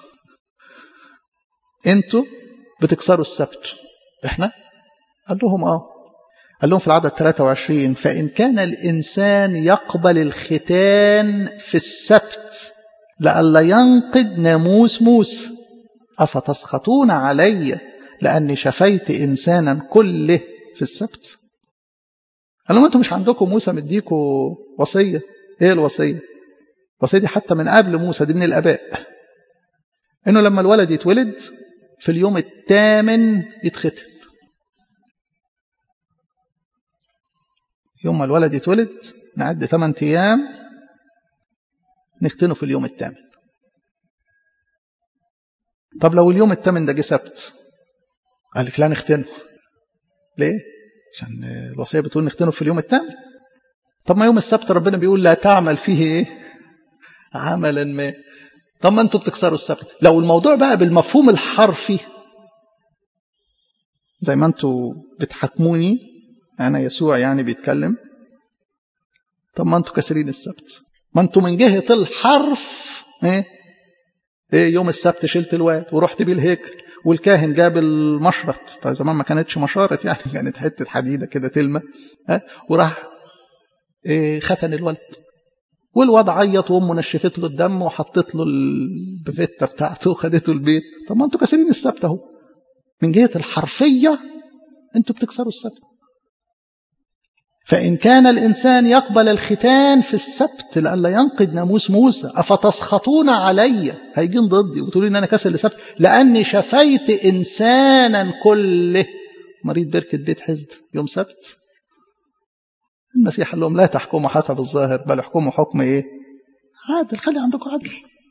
انتوا بتكسروا السبت احنا قال لهم اه قال لهم في العدد 23 فإن كان الإنسان يقبل الختان في السبت لئلا ينقض ناموس موسى أفتسخطون علي لأني شفيت إنسانا كله في السبت قال لهم أنتم مش عندكم موسى مديكوا وصية إيه الوصية الوصية دي حتى من قبل موسى دي من الآباء إنه لما الولد يتولد في اليوم الثامن يتختم يوم ما الولد يتولد نعد 8 ايام نختنه في اليوم الثامن طب لو اليوم الثامن ده جه سبت قال لك لا نختنه ليه عشان الوصيه بتقول نختنه في اليوم الثامن طب ما يوم السبت ربنا بيقول لا تعمل فيه ايه عملا ما طب ما انتوا بتكسروا السبت لو الموضوع بقى بالمفهوم الحرفي زي ما انتوا بتحكموني أنا يسوع يعني بيتكلم طب ما أنتوا كاسرين السبت ما أنتوا من جهة الحرف إيه؟ إيه يوم السبت شلت الواد ورحت بيه الهيكل والكاهن جاب المشرط طيب زمان ما كانتش مشارط يعني كانت حتة حديدة كده تلمة ها وراح إيه ختن الولد والواد عيط وامه نشفت له الدم وحطت له البفته بتاعته وخدته البيت طب ما انتوا كاسرين السبت اهو من جهه الحرفيه انتوا بتكسروا السبت فإن كان الإنسان يقبل الختان في السبت لئلا ينقض ناموس موسى أفتسخطون علي هيجين ضدي وتقولوا إن أنا كسر السبت لأني شفيت إنسانا كله مريض بركة بيت حزد يوم سبت المسيح قال لهم لا تحكموا حسب الظاهر بل احكموا حكم إيه عادل خلي عندكم عدل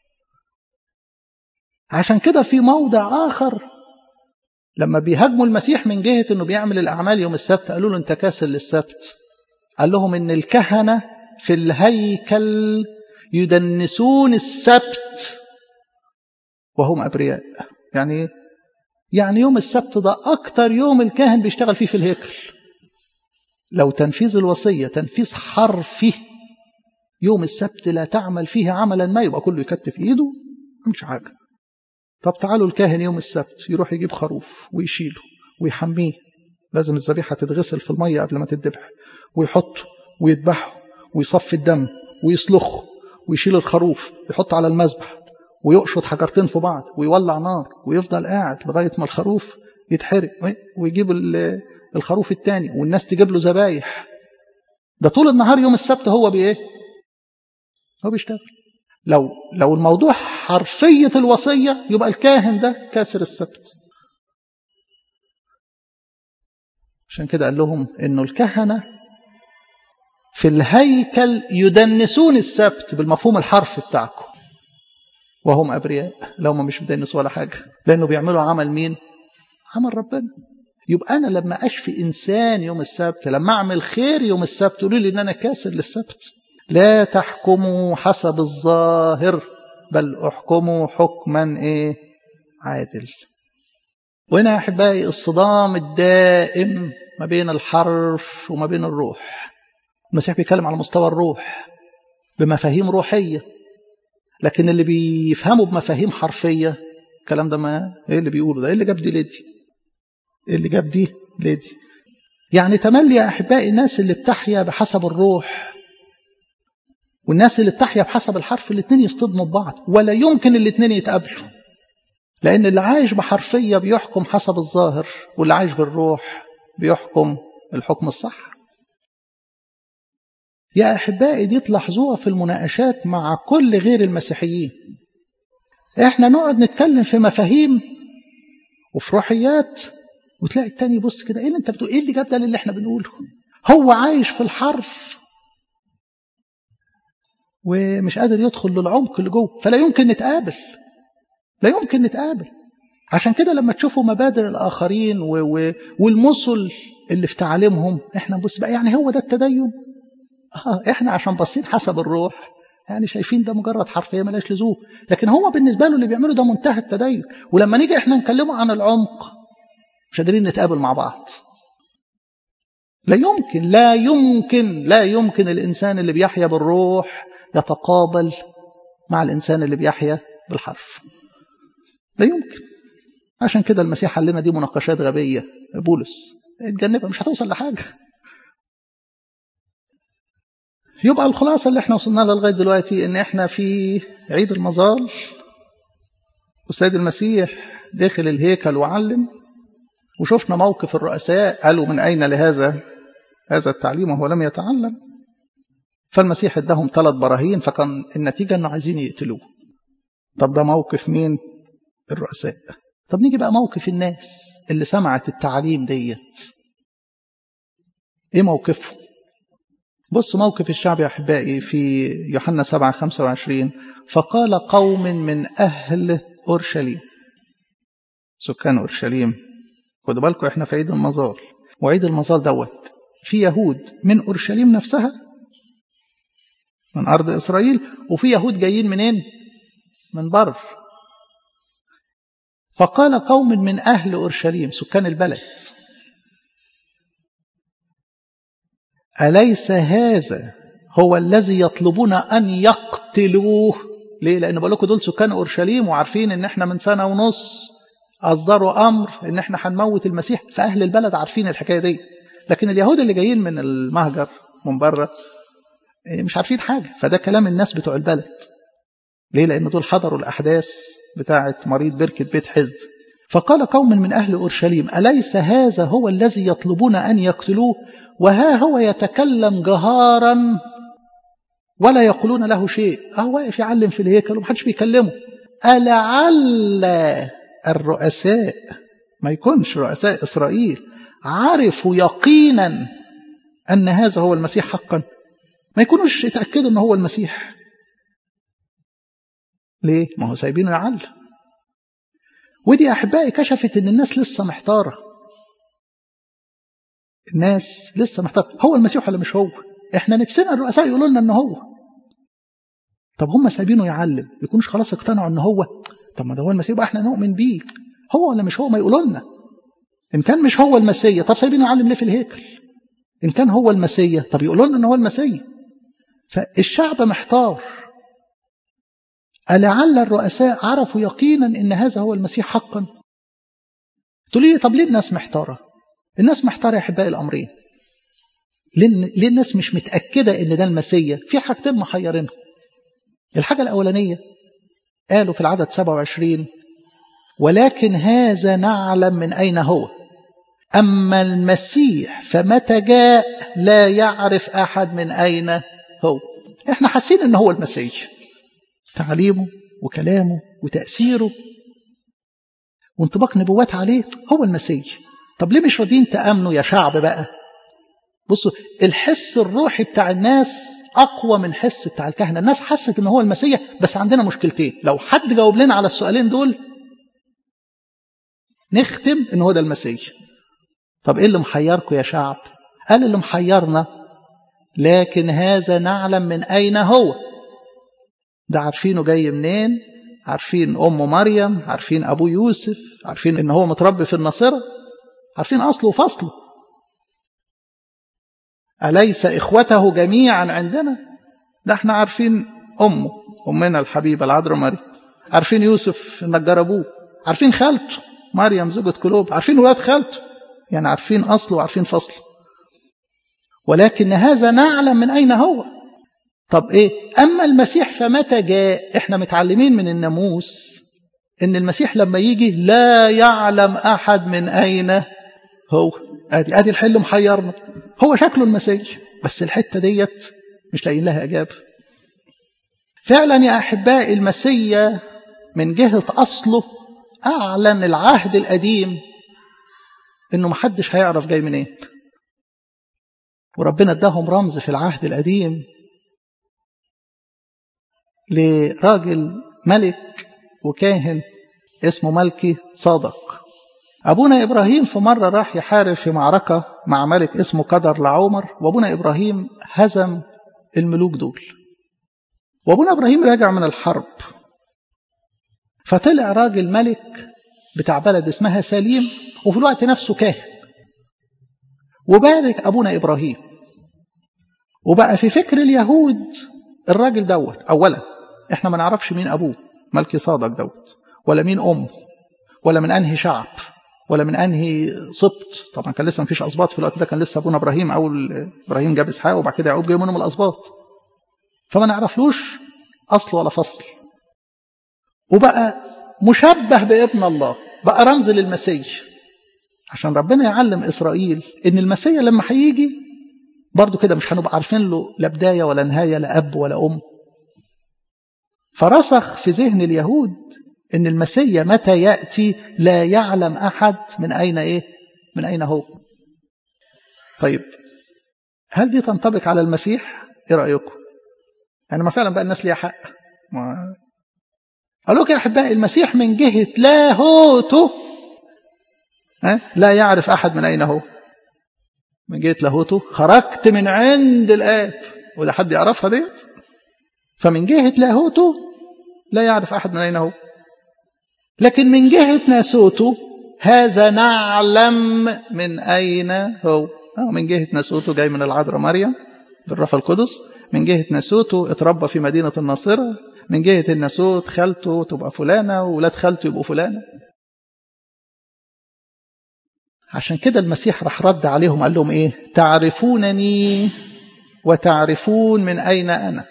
عشان كده في موضع آخر لما بيهاجموا المسيح من جهة أنه بيعمل الأعمال يوم السبت قالوا له أنت كاسر للسبت قال لهم ان الكهنة في الهيكل يدنسون السبت وهم أبرياء يعني ايه؟ يعني يوم السبت ده أكتر يوم الكاهن بيشتغل فيه في الهيكل لو تنفيذ الوصية تنفيذ حرفي يوم السبت لا تعمل فيه عملا ما يبقى كله يكتف ايده مش حاجة طب تعالوا الكاهن يوم السبت يروح يجيب خروف ويشيله ويحميه لازم الذبيحة تتغسل في المية قبل ما تتذبح ويحطه ويذبحه ويصفي الدم ويسلخه ويشيل الخروف يحطه على المذبح ويقشط حجرتين في بعض ويولع نار ويفضل قاعد لغاية ما الخروف يتحرق ويجيب الخروف التاني والناس تجيب له ذبايح ده طول النهار يوم السبت هو بإيه؟ هو بيشتغل لو لو الموضوع حرفية الوصية يبقى الكاهن ده كاسر السبت عشان كده قال لهم انه الكهنة في الهيكل يدنسون السبت بالمفهوم الحرفي بتاعكم وهم أبرياء لو ما مش بيدنسوا ولا حاجة لأنه بيعملوا عمل مين عمل ربنا يبقى أنا لما أشفي إنسان يوم السبت لما أعمل خير يوم السبت تقولوا لي إن أنا كاسر للسبت لا تحكموا حسب الظاهر بل احكموا حكما إيه عادل وهنا يا أحبائي الصدام الدائم ما بين الحرف وما بين الروح المسيح بيتكلم على مستوى الروح بمفاهيم روحية لكن اللي بيفهموا بمفاهيم حرفية الكلام ده ما ايه اللي بيقوله ده ايه اللي جاب دي لدي ايه اللي جاب دي لدي يعني تملي يا احبائي الناس اللي بتحيا بحسب الروح والناس اللي بتحيا بحسب الحرف الاثنين يصطدموا ببعض ولا يمكن الاثنين يتقابلوا لان اللي عايش بحرفيه بيحكم حسب الظاهر واللي عايش بالروح بيحكم الحكم الصح يا أحبائي دي تلاحظوها في المناقشات مع كل غير المسيحيين احنا نقعد نتكلم في مفاهيم وفي روحيات وتلاقي التاني يبص كده ايه اللي انت بتقول ايه اللي جاب ده اللي احنا بنقوله هو عايش في الحرف ومش قادر يدخل للعمق اللي جوه فلا يمكن نتقابل لا يمكن نتقابل عشان كده لما تشوفوا مبادئ الآخرين و... و... والمثل اللي في تعاليمهم احنا نبص بقى يعني هو ده التدين اه احنا عشان باصين حسب الروح يعني شايفين ده مجرد حرفيه ملاش لزوم لكن هو بالنسبه له اللي بيعمله ده منتهى التدين ولما نيجي احنا نكلمه عن العمق مش قادرين نتقابل مع بعض لا يمكن لا يمكن لا يمكن الانسان اللي بيحيا بالروح يتقابل مع الانسان اللي بيحيا بالحرف لا يمكن عشان كده المسيح علمنا دي مناقشات غبيه بولس اتجنبها مش هتوصل لحاجه يبقى الخلاصة اللي احنا وصلنا لها لغاية دلوقتي ان احنا في عيد المظال والسيد المسيح داخل الهيكل وعلم وشفنا موقف الرؤساء قالوا من أين لهذا هذا التعليم وهو لم يتعلم فالمسيح ادهم ثلاث براهين فكان النتيجة انه عايزين يقتلوه طب ده موقف مين الرؤساء طب نيجي بقى موقف الناس اللي سمعت التعليم ديت ايه موقفهم بص موقف الشعب يا أحبائي في يوحنا 7 25 فقال قوم من أهل أورشليم سكان أورشليم خدوا بالكم احنا في عيد المظال وعيد المظال دوت في يهود من أورشليم نفسها من أرض إسرائيل وفي يهود جايين منين من بر فقال قوم من أهل أورشليم سكان البلد أليس هذا هو الذي يطلبون أن يقتلوه ليه؟ لأن بقول لكم دول سكان أورشليم وعارفين إن إحنا من سنة ونص أصدروا أمر إن إحنا هنموت المسيح فأهل البلد عارفين الحكاية دي لكن اليهود اللي جايين من المهجر من بره مش عارفين حاجة فده كلام الناس بتوع البلد ليه لأن دول حضروا الأحداث بتاعة مريض بركة بيت حزد فقال قوم من أهل أورشليم أليس هذا هو الذي يطلبون أن يقتلوه وها هو يتكلم جهارا ولا يقولون له شيء أهو واقف يعلم في الهيكل ومحدش بيكلمه ألعل الرؤساء ما يكونش رؤساء إسرائيل عرفوا يقينا أن هذا هو المسيح حقا ما يكونوش اتأكدوا أنه هو المسيح ليه؟ ما هو سايبينه يعلم ودي أحبائي كشفت أن الناس لسه محتارة الناس لسه محتارة هو المسيح ولا مش هو احنا نفسنا الرؤساء يقولوا لنا ان هو طب هم سايبينه يعلم يكونش خلاص اقتنعوا ان هو طب ما ده هو المسيح يبقى احنا نؤمن بيه هو ولا مش هو ما يقولوا لنا ان كان مش هو المسيح طب سايبينه يعلم ليه في الهيكل ان كان هو المسيح طب يقولوا لنا ان هو المسيح فالشعب محتار ألعل الرؤساء عرفوا يقينا ان هذا هو المسيح حقا تقولي لي طب ليه الناس محتاره الناس محتاره يا احبائي الامرين ليه الناس مش متأكدة إن ده المسيا في حاجتين محيرينهم الحاجة الأولانية قالوا في العدد 27 ولكن هذا نعلم من أين هو أما المسيح فمتى جاء لا يعرف أحد من أين هو إحنا حاسين إن هو المسيح تعليمه وكلامه وتأثيره وانطباق نبوات عليه هو المسيح طب ليه مش راضيين تأمنوا يا شعب بقى بصوا الحس الروحي بتاع الناس أقوى من الحس بتاع الكهنة الناس حست إن هو المسيح بس عندنا مشكلتين لو حد جاوب لنا على السؤالين دول نختم إن هو ده المسيح طب إيه اللي محيركم يا شعب قال اللي محيرنا لكن هذا نعلم من أين هو ده عارفينه جاي منين عارفين أم مريم عارفين أبو يوسف عارفين إن هو متربي في الناصرة عارفين أصله وفصله أليس إخوته جميعا عندنا ده احنا عارفين أمه أمنا الحبيبة العذراء مريم عارفين يوسف النجار أبوه عارفين خالته مريم زوجة كلوب عارفين ولاد خالته يعني عارفين أصله وعارفين فصله ولكن هذا نعلم من أين هو طب إيه أما المسيح فمتى جاء إحنا متعلمين من الناموس إن المسيح لما يجي لا يعلم أحد من أين هو ادي ادي الحل محيرنا هو شكله المسيح بس الحته ديت مش لاقيين لها اجابه فعلا يا احبائي المسيا من جهه اصله اعلن العهد القديم انه محدش هيعرف جاي منين إيه. وربنا اداهم رمز في العهد القديم لراجل ملك وكاهن اسمه ملكي صادق أبونا إبراهيم في مرة راح يحارب في معركة مع ملك اسمه قدر لعمر وأبونا إبراهيم هزم الملوك دول وأبونا إبراهيم راجع من الحرب فطلع راجل ملك بتاع بلد اسمها سليم وفي الوقت نفسه كاهن وبارك أبونا إبراهيم وبقى في فكر اليهود الراجل دوت أولا احنا ما نعرفش مين أبوه ملكي صادق دوت ولا مين أمه ولا من أنهي شعب ولا من انهي سبط طبعا كان لسه ما فيش اسباط في الوقت ده كان لسه ابونا ابراهيم اول ابراهيم جاب اسحاق وبعد كده يعقوب جاي منهم الاسباط فما نعرفلوش اصل ولا فصل وبقى مشبه بابن الله بقى رمز للمسيح عشان ربنا يعلم اسرائيل ان المسيح لما هيجي برضه كده مش هنبقى عارفين له لا بدايه ولا نهايه لا اب ولا ام فرسخ في ذهن اليهود ان المسيا متى ياتي لا يعلم احد من اين ايه من اين هو طيب هل دي تنطبق على المسيح ايه رايكم يعني ما فعلا بقى الناس ليها حق ما قال لك يا احبائي المسيح من جهه لاهوته ها لا يعرف احد من اين هو من جهه لاهوته خرجت من عند الاب وده حد يعرفها ديت فمن جهه لاهوته لا يعرف احد من اين هو لكن من جهة ناسوته هذا نعلم من أين هو من جهة ناسوته جاي من العذراء مريم بالروح القدس من جهة ناسوته اتربى في مدينة الناصرة من جهة الناسوت خالته تبقى فلانة وولاد خالته يبقوا فلانة عشان كده المسيح راح رد عليهم قال لهم ايه تعرفونني وتعرفون من أين أنا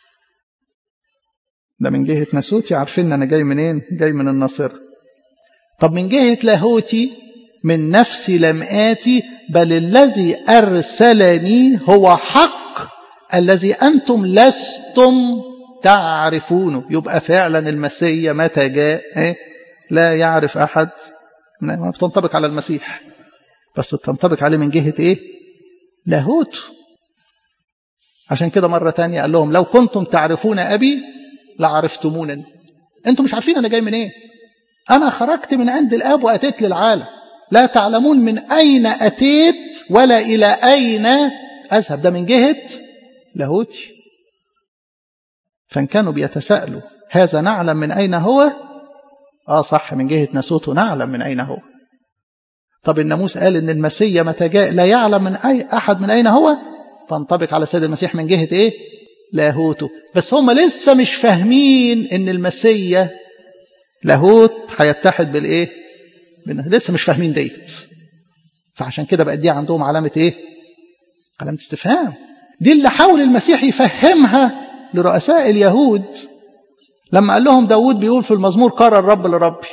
ده من جهة ناسوتي عارفين أنا جاي منين جاي من الناصرة طب من جهة لاهوتي من نفسي لم آتي بل الذي أرسلني هو حق الذي أنتم لستم تعرفونه يبقى فعلا المسيح متى جاء لا يعرف أحد ما بتنطبق على المسيح بس بتنطبق عليه من جهة إيه لاهوت عشان كده مرة تانية قال لهم لو كنتم تعرفون أبي لعرفتمونني أنتم مش عارفين أنا جاي من إيه أنا خرجت من عند الآب وأتيت للعالم لا تعلمون من أين أتيت ولا إلى أين أذهب ده من جهة لاهوتي فإن كانوا بيتساءلوا هذا نعلم من أين هو آه صح من جهة ناسوته نعلم من أين هو طب الناموس قال إن المسيح متى جاء لا يعلم من أي أحد من أين هو تنطبق على السيد المسيح من جهة إيه لاهوته بس هم لسه مش فاهمين إن المسيح لاهوت هيتحد بالإيه لسه مش فاهمين ديت فعشان كده بقت دي عندهم علامة إيه علامة استفهام دي اللي حاول المسيح يفهمها لرؤساء اليهود لما قال لهم داود بيقول في المزمور قال الرب لربي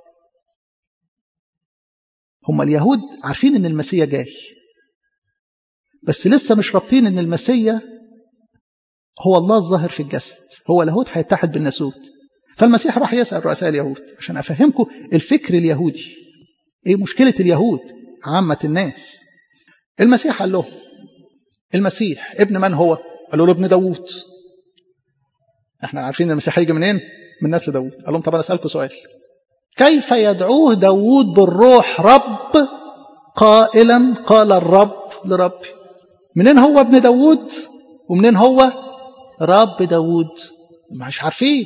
هم اليهود عارفين ان المسيح جاي بس لسه مش رابطين ان المسيح هو الله الظاهر في الجسد هو لاهوت هيتحد بالناسوت فالمسيح راح يسأل رؤساء اليهود عشان أفهمكم الفكر اليهودي إيه مشكلة اليهود عامة الناس المسيح قال لهم المسيح ابن من هو قالوا له ابن داوود احنا عارفين المسيح هيجي منين من نسل داوود قال لهم طب انا اسالكم سؤال كيف يدعوه داوود بالروح رب قائلا قال الرب لربي منين هو ابن داوود ومنين هو رب داوود مش عارفين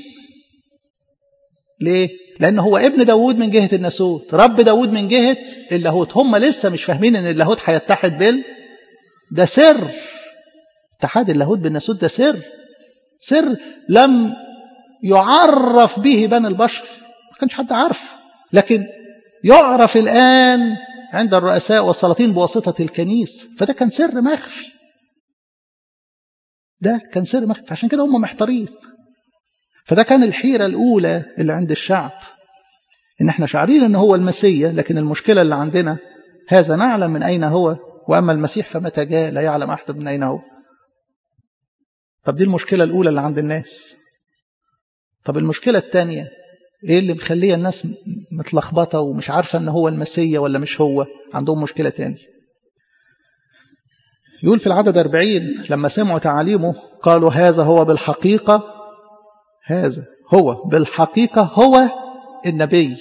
ليه لان هو ابن داوود من جهه الناسوت رب داوود من جهه اللاهوت هم لسه مش فاهمين ان اللاهوت هيتحد بال ده سر اتحاد اللاهوت بالناسوت ده سر سر لم يعرف به بني البشر ما كانش حد عارفه لكن يعرف الآن عند الرؤساء والسلاطين بواسطة الكنيس فده كان سر مخفي ده كان سر مخفي عشان كده هم محتارين فده كان الحيرة الأولى اللي عند الشعب إن احنا شعرين إن هو المسيح لكن المشكلة اللي عندنا هذا نعلم من أين هو وأما المسيح فمتى جاء لا يعلم أحد من أين هو طب دي المشكلة الأولى اللي عند الناس طب المشكلة الثانية إيه اللي مخليه الناس متلخبطة ومش عارفة إن هو المسيا ولا مش هو عندهم مشكلة تانية يقول في العدد 40 لما سمعوا تعاليمه قالوا هذا هو بالحقيقة هذا هو بالحقيقة هو النبي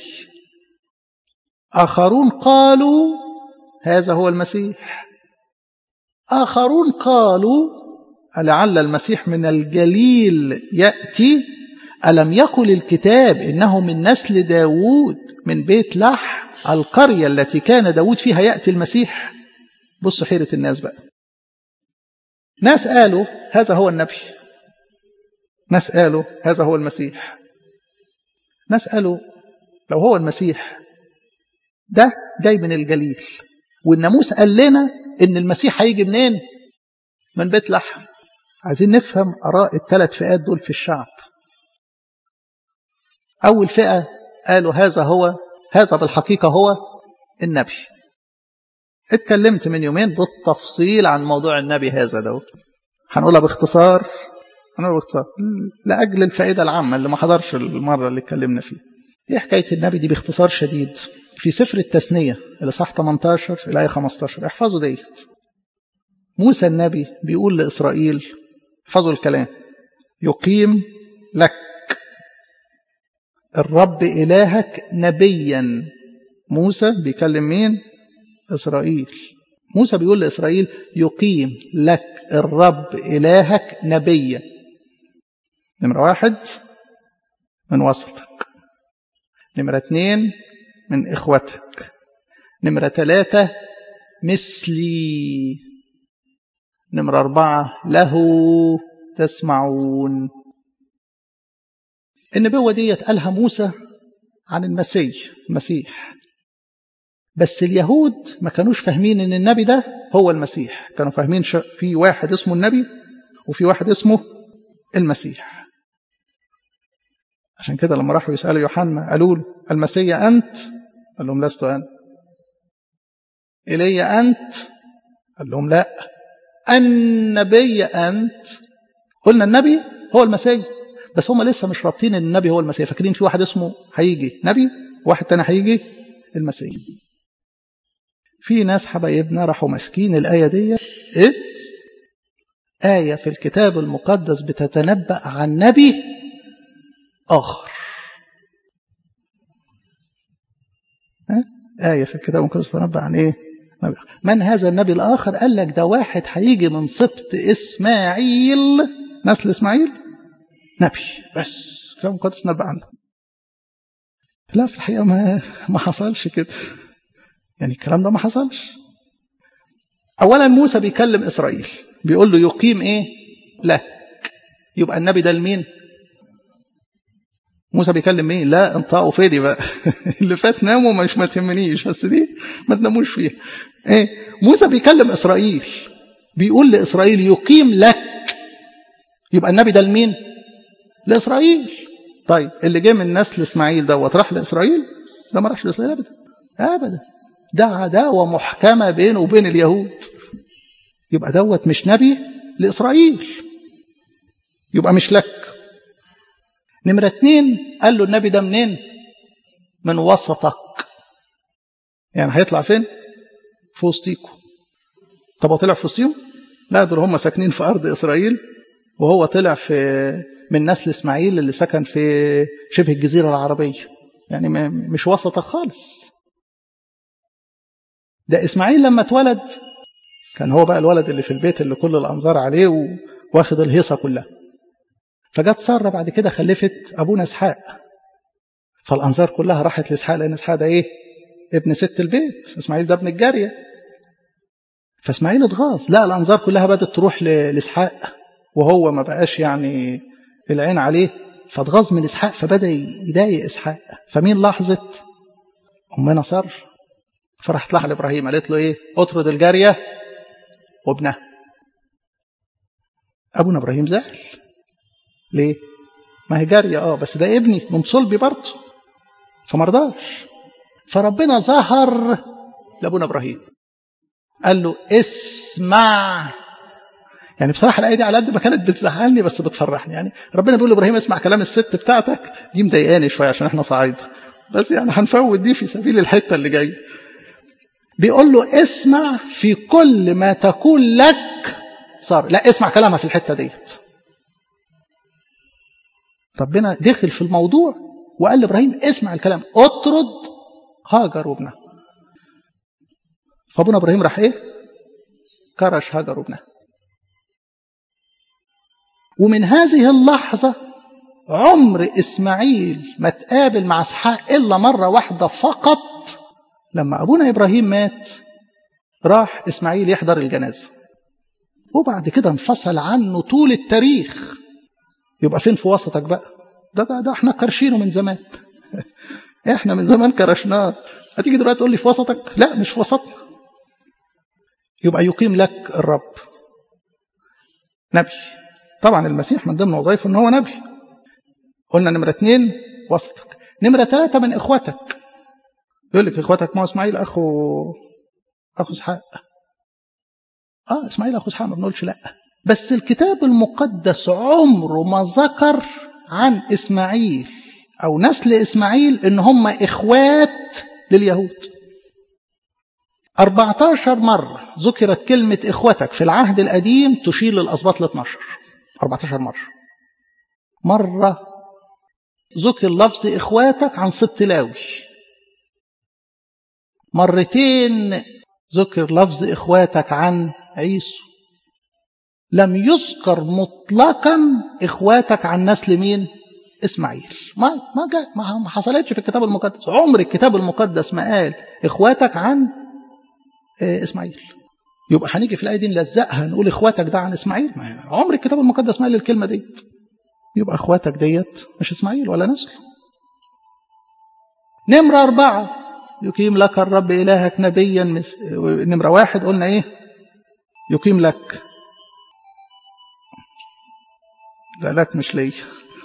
آخرون قالوا هذا هو المسيح آخرون قالوا لعل المسيح من الجليل يأتي ألم يقل الكتاب إنه من نسل داوود من بيت لح القرية التي كان داوود فيها يأتي المسيح بصوا حيرة الناس بقى ناس قالوا هذا هو النبي ناس قالوا هذا هو المسيح ناس قالوا لو هو المسيح ده جاي من الجليل والناموس قال لنا ان المسيح هيجي منين من بيت لحم عايزين نفهم اراء الثلاث فئات دول في الشعب اول فئه قالوا هذا هو هذا بالحقيقه هو النبي اتكلمت من يومين بالتفصيل عن موضوع النبي هذا ده هنقولها باختصار هنقولها باختصار لاجل الفائده العامه اللي ما حضرش المره اللي اتكلمنا فيها ايه حكايه النبي دي باختصار شديد في سفر التثنيه اللي صح 18 الايه 15 احفظوا ديت موسى النبي بيقول لاسرائيل احفظوا الكلام يقيم لك الرب إلهك نبيا موسى بيكلم مين إسرائيل موسى بيقول لإسرائيل يقيم لك الرب إلهك نبيا نمرة واحد من وسطك نمرة اتنين من إخوتك نمرة ثلاثة مثلي نمرة أربعة له تسمعون النبوة دي قالها موسى عن المسيح المسيح بس اليهود ما كانوش فاهمين ان النبي ده هو المسيح كانوا فاهمين في واحد اسمه النبي وفي واحد اسمه المسيح عشان كده لما راحوا يسألوا يوحنا قالوا له المسيح أنت قال لهم لست أنا إلي أنت قال لهم لا النبي أنت قلنا النبي هو المسيح بس هم لسه مش رابطين ان النبي هو المسيح فاكرين في واحد اسمه هيجي نبي واحد تاني هيجي المسيح في ناس حبايبنا راحوا ماسكين الآية دي إيه؟ آية في الكتاب المقدس بتتنبأ عن نبي آخر آية في الكتاب المقدس تتنبأ عن إيه؟ نبي آخر. من هذا النبي الآخر قال لك ده واحد هيجي من سبط إسماعيل نسل إسماعيل نبي بس الكتاب المقدس نبأ عنه لا في الحقيقة ما ما حصلش كده يعني الكلام ده ما حصلش أولا موسى بيكلم إسرائيل بيقول له يقيم إيه لك يبقى النبي ده لمين موسى بيكلم مين لا انطقوا فدي بقى اللي فات ناموا مش ما تهمنيش بس دي ما تناموش فيها ايه موسى بيكلم اسرائيل بيقول لاسرائيل يقيم لك يبقى النبي ده لمين لاسرائيل طيب اللي جه من نسل اسماعيل دوت راح لاسرائيل ده ما راحش لاسرائيل ابدا ابدا ده عداوه محكمه بينه وبين اليهود يبقى دوت مش نبي لاسرائيل يبقى مش لك نمرة اتنين قال له النبي ده منين من وسطك يعني هيطلع فين في وسطيكم طب هو طلع في وسطيهم لا دول هم ساكنين في أرض إسرائيل وهو طلع في من نسل إسماعيل اللي سكن في شبه الجزيرة العربية يعني مش وسطك خالص ده إسماعيل لما اتولد كان هو بقى الولد اللي في البيت اللي كل الأنظار عليه واخد الهيصة كلها فجت ساره بعد كده خلفت ابونا اسحاق فالانظار كلها راحت لاسحاق لان اسحاق ده ايه ابن ست البيت اسماعيل ده ابن الجاريه فاسماعيل اتغاظ لا الانظار كلها بدات تروح لاسحاق وهو ما بقاش يعني العين عليه فاتغاظ من اسحاق فبدا يضايق اسحاق فمين لاحظت امنا ساره فراحت لها لابراهيم قالت له ايه اطرد الجاريه وابنها ابونا ابراهيم زعل ليه؟ ما هي جارية اه بس ده ابني من صلبي برضه فمرضاش فربنا ظهر لابونا ابراهيم قال له اسمع يعني بصراحه الايه دي على قد ما كانت بتزعلني بس بتفرحني يعني ربنا بيقول لابراهيم اسمع كلام الست بتاعتك دي مضايقاني شويه عشان احنا صعايده بس يعني هنفوت دي في سبيل الحته اللي جايه بيقول له اسمع في كل ما تقول لك صار لا اسمع كلامها في الحته ديت ربنا دخل في الموضوع وقال لابراهيم اسمع الكلام اطرد هاجر وابنها فابونا ابراهيم راح ايه كرش هاجر وابنها ومن هذه اللحظه عمر اسماعيل ما تقابل مع اسحاق الا مره واحده فقط لما ابونا ابراهيم مات راح اسماعيل يحضر الجنازه وبعد كده انفصل عنه طول التاريخ يبقى فين في وسطك بقى ده ده, ده احنا كرشينه من زمان احنا من زمان كرشناه هتيجي دلوقتي تقول لي في وسطك لا مش في وسطنا يبقى يقيم لك الرب نبي طبعا المسيح من ضمن وظائفه ان هو نبي قلنا نمرة اثنين وسطك نمرة ثلاثة من اخواتك يقول لك اخواتك ما اسماعيل اخو اخو اسحاق اه اسماعيل اخو اسحاق ما بنقولش لا بس الكتاب المقدس عمره ما ذكر عن إسماعيل أو نسل إسماعيل إن هم إخوات لليهود 14 مرة ذكرت كلمة إخوتك في العهد القديم تشير للأسباط ل 12 14 مرة مرة ذكر لفظ إخواتك عن سبط لاوي مرتين ذكر لفظ إخواتك عن عيسو لم يذكر مطلقا اخواتك عن نسل مين اسماعيل ما ما جاء ما حصلتش في الكتاب المقدس عمر الكتاب المقدس ما قال اخواتك عن اسماعيل يبقى هنيجي في الايه دي نلزقها نقول اخواتك ده عن اسماعيل ما عمر الكتاب المقدس ما قال الكلمه ديت يبقى اخواتك ديت مش اسماعيل ولا نسل نمرة أربعة يقيم لك الرب إلهك نبيا مس... نمرة واحد قلنا إيه يقيم لك ده لك مش ليا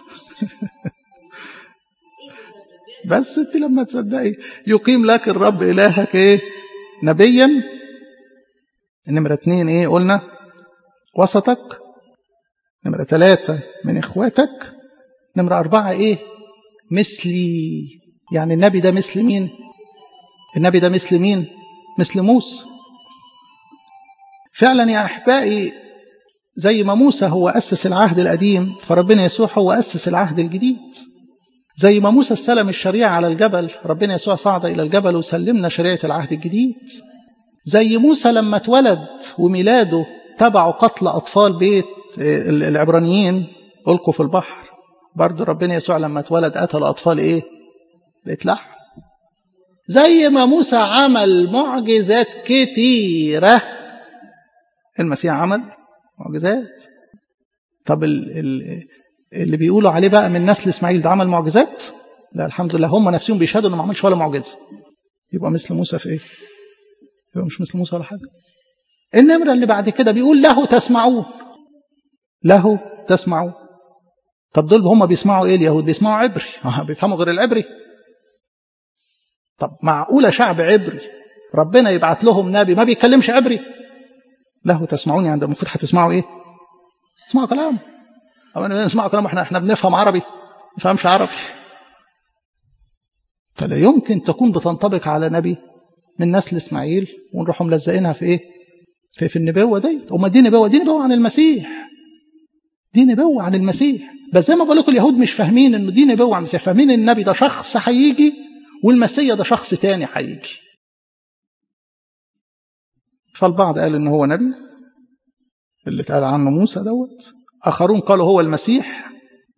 بس انت لما تصدقي يقيم لك الرب الهك ايه نبيا نمرة اتنين ايه قلنا وسطك نمرة ثلاثة من اخواتك نمرة أربعة ايه مثلي يعني النبي ده مثل مين النبي ده مثل مين مثل موسى فعلا يا أحبائي زي ما موسى هو أسس العهد القديم فربنا يسوع هو أسس العهد الجديد زي ما موسى استلم الشريعة على الجبل ربنا يسوع صعد إلى الجبل وسلمنا شريعة العهد الجديد زي موسى لما اتولد وميلاده تبعوا قتل أطفال بيت العبرانيين ألقوا في البحر برضه ربنا يسوع لما اتولد قتل أطفال إيه بيت لحم زي ما موسى عمل معجزات كتيرة المسيح عمل معجزات طب ال ال اللي بيقولوا عليه بقى من نسل اسماعيل ده عمل معجزات لا الحمد لله هم نفسهم بيشهدوا انه ما عملش ولا معجزه يبقى مثل موسى في ايه يبقى مش مثل موسى ولا حاجه النمره اللي بعد كده بيقول له تسمعون له تسمعون طب دول هم بيسمعوا ايه اليهود بيسمعوا عبري بيفهموا غير العبري طب معقوله شعب عبري ربنا يبعت لهم نبي ما بيتكلمش عبري له تسمعون يعني المفروض هتسمعوا ايه اسمعوا كلام أو نسمع كلام احنا احنا بنفهم عربي ما نفهمش عربي فلا يمكن تكون بتنطبق على نبي من نسل اسماعيل ونروحوا ملزقينها في ايه في, في النبوه دي وما دي نبوه دي نبوه عن المسيح دي نبوه عن المسيح بس زي ما بقول لكم اليهود مش فاهمين انه دي نبوه عن المسيح فاهمين النبي ده شخص هيجي والمسيح ده شخص تاني هيجي فالبعض قال ان هو نبي اللي اتقال عنه موسى دوت آخرون قالوا هو المسيح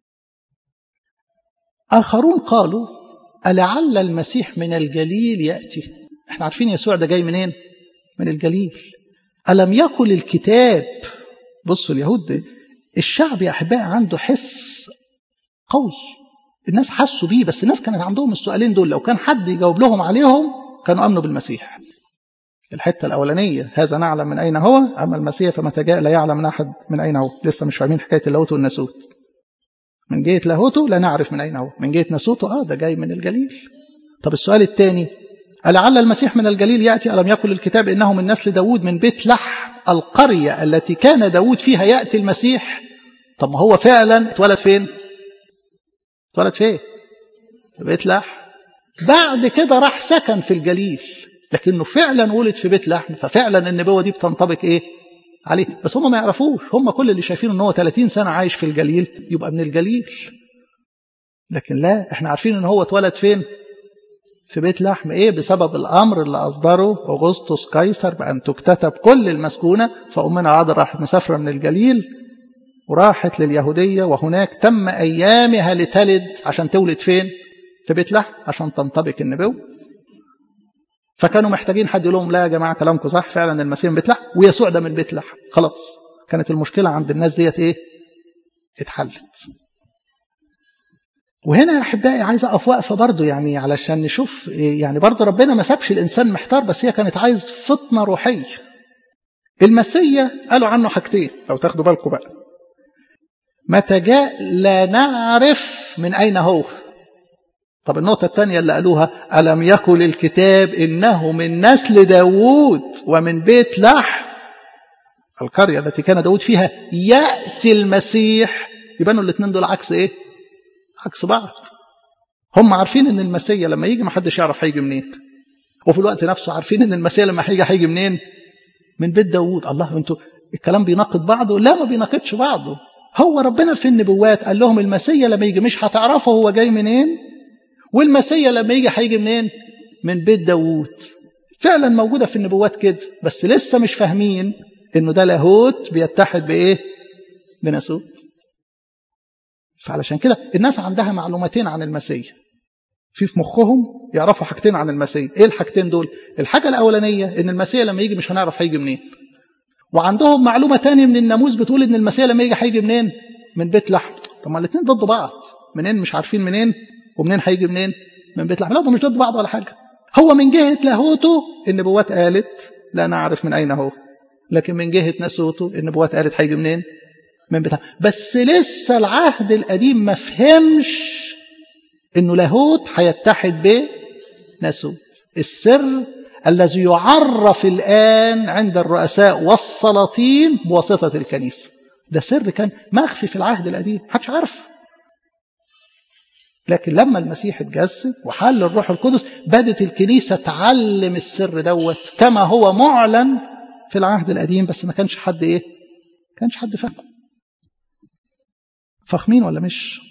آخرون قالوا ألعل المسيح من الجليل يأتي احنا عارفين يسوع ده جاي منين من الجليل ألم يكن الكتاب بصوا اليهود الشعب يا أحبائي عنده حس قوي الناس حسوا بيه بس الناس كانت عندهم السؤالين دول لو كان حد يجاوب لهم عليهم كانوا أمنوا بالمسيح الحتة الأولانية هذا نعلم من أين هو أما المسيح فمتى جاء لا يعلم من أحد من أين هو لسه مش فاهمين حكاية اللاهوت والناسوت من جهة لاهوته لا نعرف من أين هو من جهة ناسوته آه ده جاي من الجليل طب السؤال الثاني ألعل المسيح من الجليل يأتي ألم يقل الكتاب إنه من نسل داود من بيت لحم القرية التي كان داود فيها يأتي المسيح طب ما هو فعلا اتولد فين اتولد فين في بيت لحم بعد كده راح سكن في الجليل لكنه فعلا ولد في بيت لحم ففعلا النبوة دي بتنطبق ايه عليه بس هم ما يعرفوش هم كل اللي شايفين ان هو 30 سنة عايش في الجليل يبقى من الجليل لكن لا احنا عارفين ان هو اتولد فين في بيت لحم ايه بسبب الامر اللي اصدره اغسطس قيصر بان تكتتب كل المسكونة فامنا عادل راحت مسافرة من الجليل وراحت لليهودية وهناك تم ايامها لتلد عشان تولد فين في بيت لحم عشان تنطبق النبوة فكانوا محتاجين حد يقول لهم لا يا جماعه كلامكم صح فعلا المسيح من بيت لحم ويسوع ده من بيت لحم خلاص كانت المشكله عند الناس ديت ايه اتحلت وهنا يا احبائي عايز اقف وقفه برضه يعني علشان نشوف يعني برضه ربنا ما سابش الانسان محتار بس هي كانت عايز فطنه روحيه المسيا قالوا عنه حاجتين لو تاخدوا بالكم بقى متى جاء لا نعرف من اين هو طب النقطة الثانية اللي قالوها ألم يكن الكتاب إنه من نسل داوود ومن بيت لحم القرية التي كان داوود فيها يأتي المسيح يبانوا الاثنين دول عكس إيه؟ عكس بعض هم عارفين إن المسيح لما يجي ما حدش يعرف هيجي منين وفي الوقت نفسه عارفين إن المسيح لما هيجي هيجي منين؟ من بيت داوود الله انتوا الكلام بيناقض بعضه لا ما بيناقضش بعضه هو ربنا في النبوات قال لهم المسيح لما يجي مش هتعرفوا هو جاي منين والمسيا لما يجي هيجي منين من بيت داوود فعلا موجودة في النبوات كده بس لسه مش فاهمين انه ده لاهوت بيتحد بايه بناسوت فعلشان كده الناس عندها معلوماتين عن المسيح في في مخهم يعرفوا حاجتين عن المسيح ايه الحاجتين دول الحاجة الاولانية ان المسيح لما يجي مش هنعرف هيجي منين وعندهم معلومة تانية من الناموس بتقول ان المسيح لما يجي هيجي منين من بيت لحم طب ما الاثنين ضد بعض منين مش عارفين منين ومنين هيجي منين من بيت لحم لا مش ضد بعض ولا حاجة هو من جهة لاهوته النبوات قالت لا نعرف من أين هو لكن من جهة ناسوته النبوات قالت هيجي منين من بتاع بس لسه العهد القديم ما فهمش انه لاهوت هيتحد بناسوت السر الذي يعرف الآن عند الرؤساء والسلاطين بواسطة الكنيسة ده سر كان مخفي في العهد القديم محدش عارف لكن لما المسيح اتجسد وحل الروح القدس بدت الكنيسة تعلم السر دوت كما هو معلن في العهد القديم بس ما كانش حد ايه كانش حد فاهم فاهمين ولا مش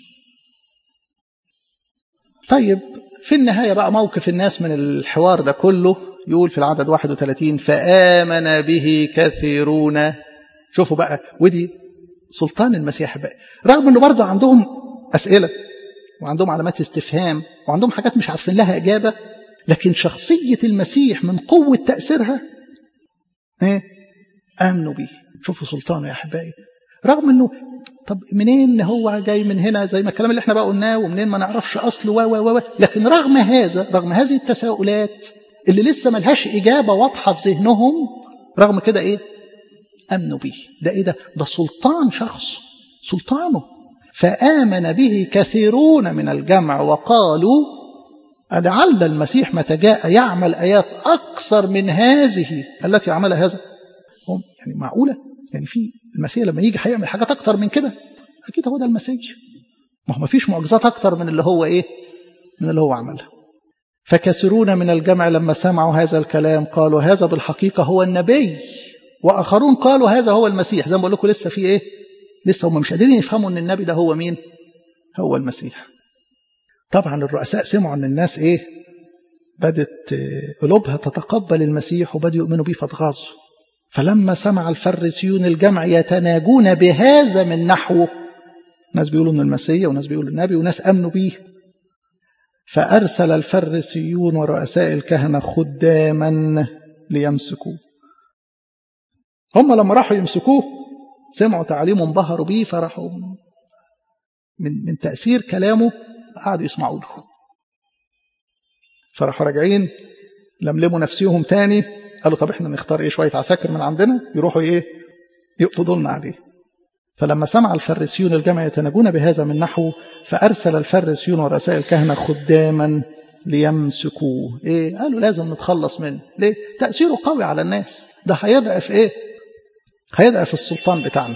طيب في النهاية بقى موقف الناس من الحوار ده كله يقول في العدد 31 فآمن به كثيرون شوفوا بقى ودي سلطان المسيح بقى رغم انه برضه عندهم أسئلة وعندهم علامات استفهام وعندهم حاجات مش عارفين لها إجابة لكن شخصية المسيح من قوة تأثيرها ايه آمنوا بيه شوفوا سلطانه يا أحبائي رغم انه طب منين هو جاي من هنا زي ما الكلام اللي احنا بقى قلناه ومنين ما نعرفش اصله و و و لكن رغم هذا رغم هذه التساؤلات اللي لسه ملهاش اجابه واضحه في ذهنهم رغم كده ايه امنوا به ده ايه ده ده سلطان شخص سلطانه فامن به كثيرون من الجمع وقالوا لعل المسيح متى جاء يعمل ايات اكثر من هذه التي عملها هذا هم يعني معقوله يعني في المسيح لما يجي هيعمل حاجات اكتر من كده اكيد هو ده المسيح ما هو ما فيش معجزات اكتر من اللي هو ايه من اللي هو عملها فكثيرون من الجمع لما سمعوا هذا الكلام قالوا هذا بالحقيقة هو النبي وآخرون قالوا هذا هو المسيح زي ما بقول لكم لسه في إيه لسه هم مش قادرين يفهموا أن النبي ده هو مين هو المسيح طبعا الرؤساء سمعوا أن الناس إيه بدت قلوبها تتقبل المسيح وبدأوا يؤمنوا به فاتغاظوا فلما سمع الفريسيون الجمع يتناجون بهذا من نحوه ناس بيقولوا ان المسيح وناس بيقولوا النبي وناس امنوا بيه فارسل الفريسيون ورؤساء الكهنه خداما ليمسكوه هم لما راحوا يمسكوه سمعوا تعليمه انبهروا بيه فراحوا من من تاثير كلامه قعدوا يسمعوا له فراحوا راجعين لملموا نفسهم تاني قالوا طب احنا نختار ايه شويه عساكر من عندنا يروحوا ايه يقبضوا لنا عليه فلما سمع الفريسيون الجمع يتناجون بهذا من نحو فارسل الفريسيون ورؤساء الكهنه خداما ليمسكوه ايه قالوا لازم نتخلص منه ليه تاثيره قوي على الناس ده هيضعف ايه هيضعف السلطان بتاعنا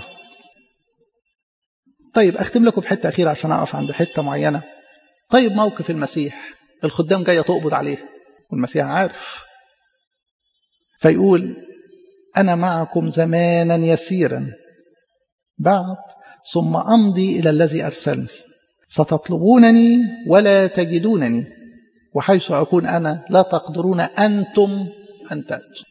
طيب اختم لكم بحته اخيره عشان اقف عند حته معينه طيب موقف المسيح الخدام جايه تقبض عليه والمسيح عارف فيقول أنا معكم زمانا يسيرا بعد ثم أمضي إلى الذي أرسلني ستطلبونني ولا تجدونني وحيث أكون أنا لا تقدرون أنتم أن تأتوا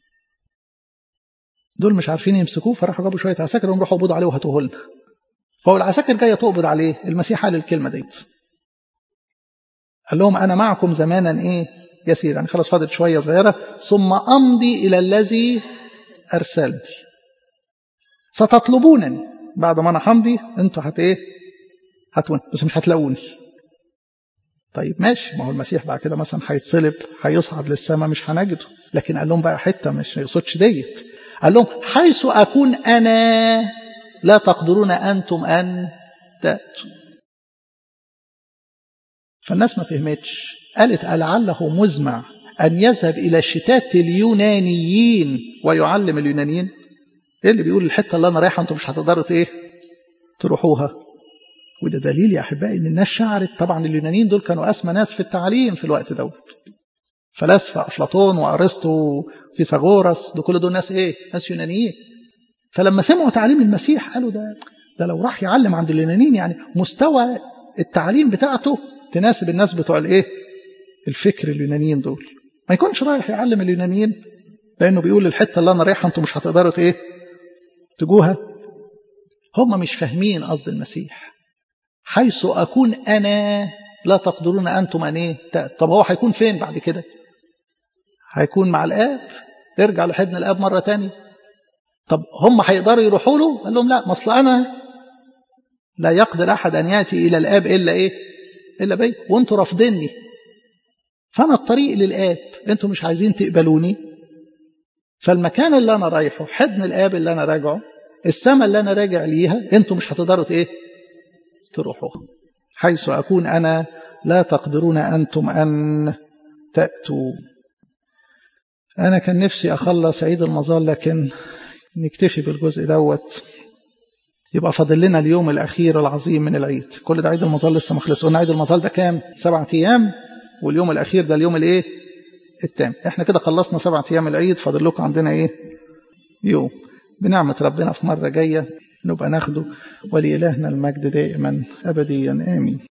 دول مش عارفين يمسكوه فراحوا جابوا شوية عساكر وراحوا يقبضوا عليه وهاتوه لنا فهو العساكر جاية تقبض عليه المسيح قال الكلمة ديت قال لهم أنا معكم زمانا إيه يسير يعني خلاص فاضل شوية صغيرة ثم أمضي إلى الذي أرسلني ستطلبونني بعد ما أنا همضي أنتوا هت إيه هتون بس مش هتلاقوني طيب ماشي ما هو المسيح بعد كده مثلا هيتصلب هيصعد للسماء مش هنجده لكن قال لهم بقى حتة مش يقصدش ديت قال لهم حيث أكون أنا لا تقدرون أنتم أن تأتوا فالناس ما فهمتش قالت لعله مزمع أن يذهب إلى شتات اليونانيين ويعلم اليونانيين إيه اللي بيقول الحتة اللي أنا رايحة أنتم مش هتقدروا إيه تروحوها وده دليل يا أحبائي إن الناس شعرت طبعا اليونانيين دول كانوا أسمى ناس في التعليم في الوقت دوت فلاسفة أفلاطون وأرسطو فيثاغورس دول كل دول ناس إيه ناس يونانيين فلما سمعوا تعليم المسيح قالوا ده ده لو راح يعلم عند اليونانيين يعني مستوى التعليم بتاعته تناسب الناس بتوع الايه الفكر اليونانيين دول ما يكونش رايح يعلم اليونانيين لانه بيقول الحته اللي انا رايحه انتم مش هتقدروا ايه تجوها هم مش فاهمين قصد المسيح حيث اكون انا لا تقدرون انتم ان ايه طب هو هيكون فين بعد كده هيكون مع الاب ارجع لحضن الاب مره تانية طب هم هيقدروا يروحوا له قال لهم لا مصل انا لا يقدر احد ان ياتي الى الاب الا ايه الا بي وانتوا رافضيني فانا الطريق للاب انتوا مش عايزين تقبلوني فالمكان اللي أنا رايحه حضن الآب اللي أنا راجعه السماء اللي أنا راجع ليها أنتوا مش هتقدروا إيه تروحوا حيث أكون أنا لا تقدرون أنتم أن تأتوا أنا كان نفسي أخلص عيد المظال لكن نكتفي بالجزء دوت يبقى فاضل لنا اليوم الأخير العظيم من العيد كل ده عيد المظال لسه ما خلص قلنا عيد المظال ده كام سبعة أيام واليوم الأخير ده اليوم الإيه التام احنا كده خلصنا سبعة أيام العيد فاضل لكم عندنا إيه يوم بنعمة ربنا في مرة جاية نبقى ناخده ولإلهنا المجد دائما أبديا آمين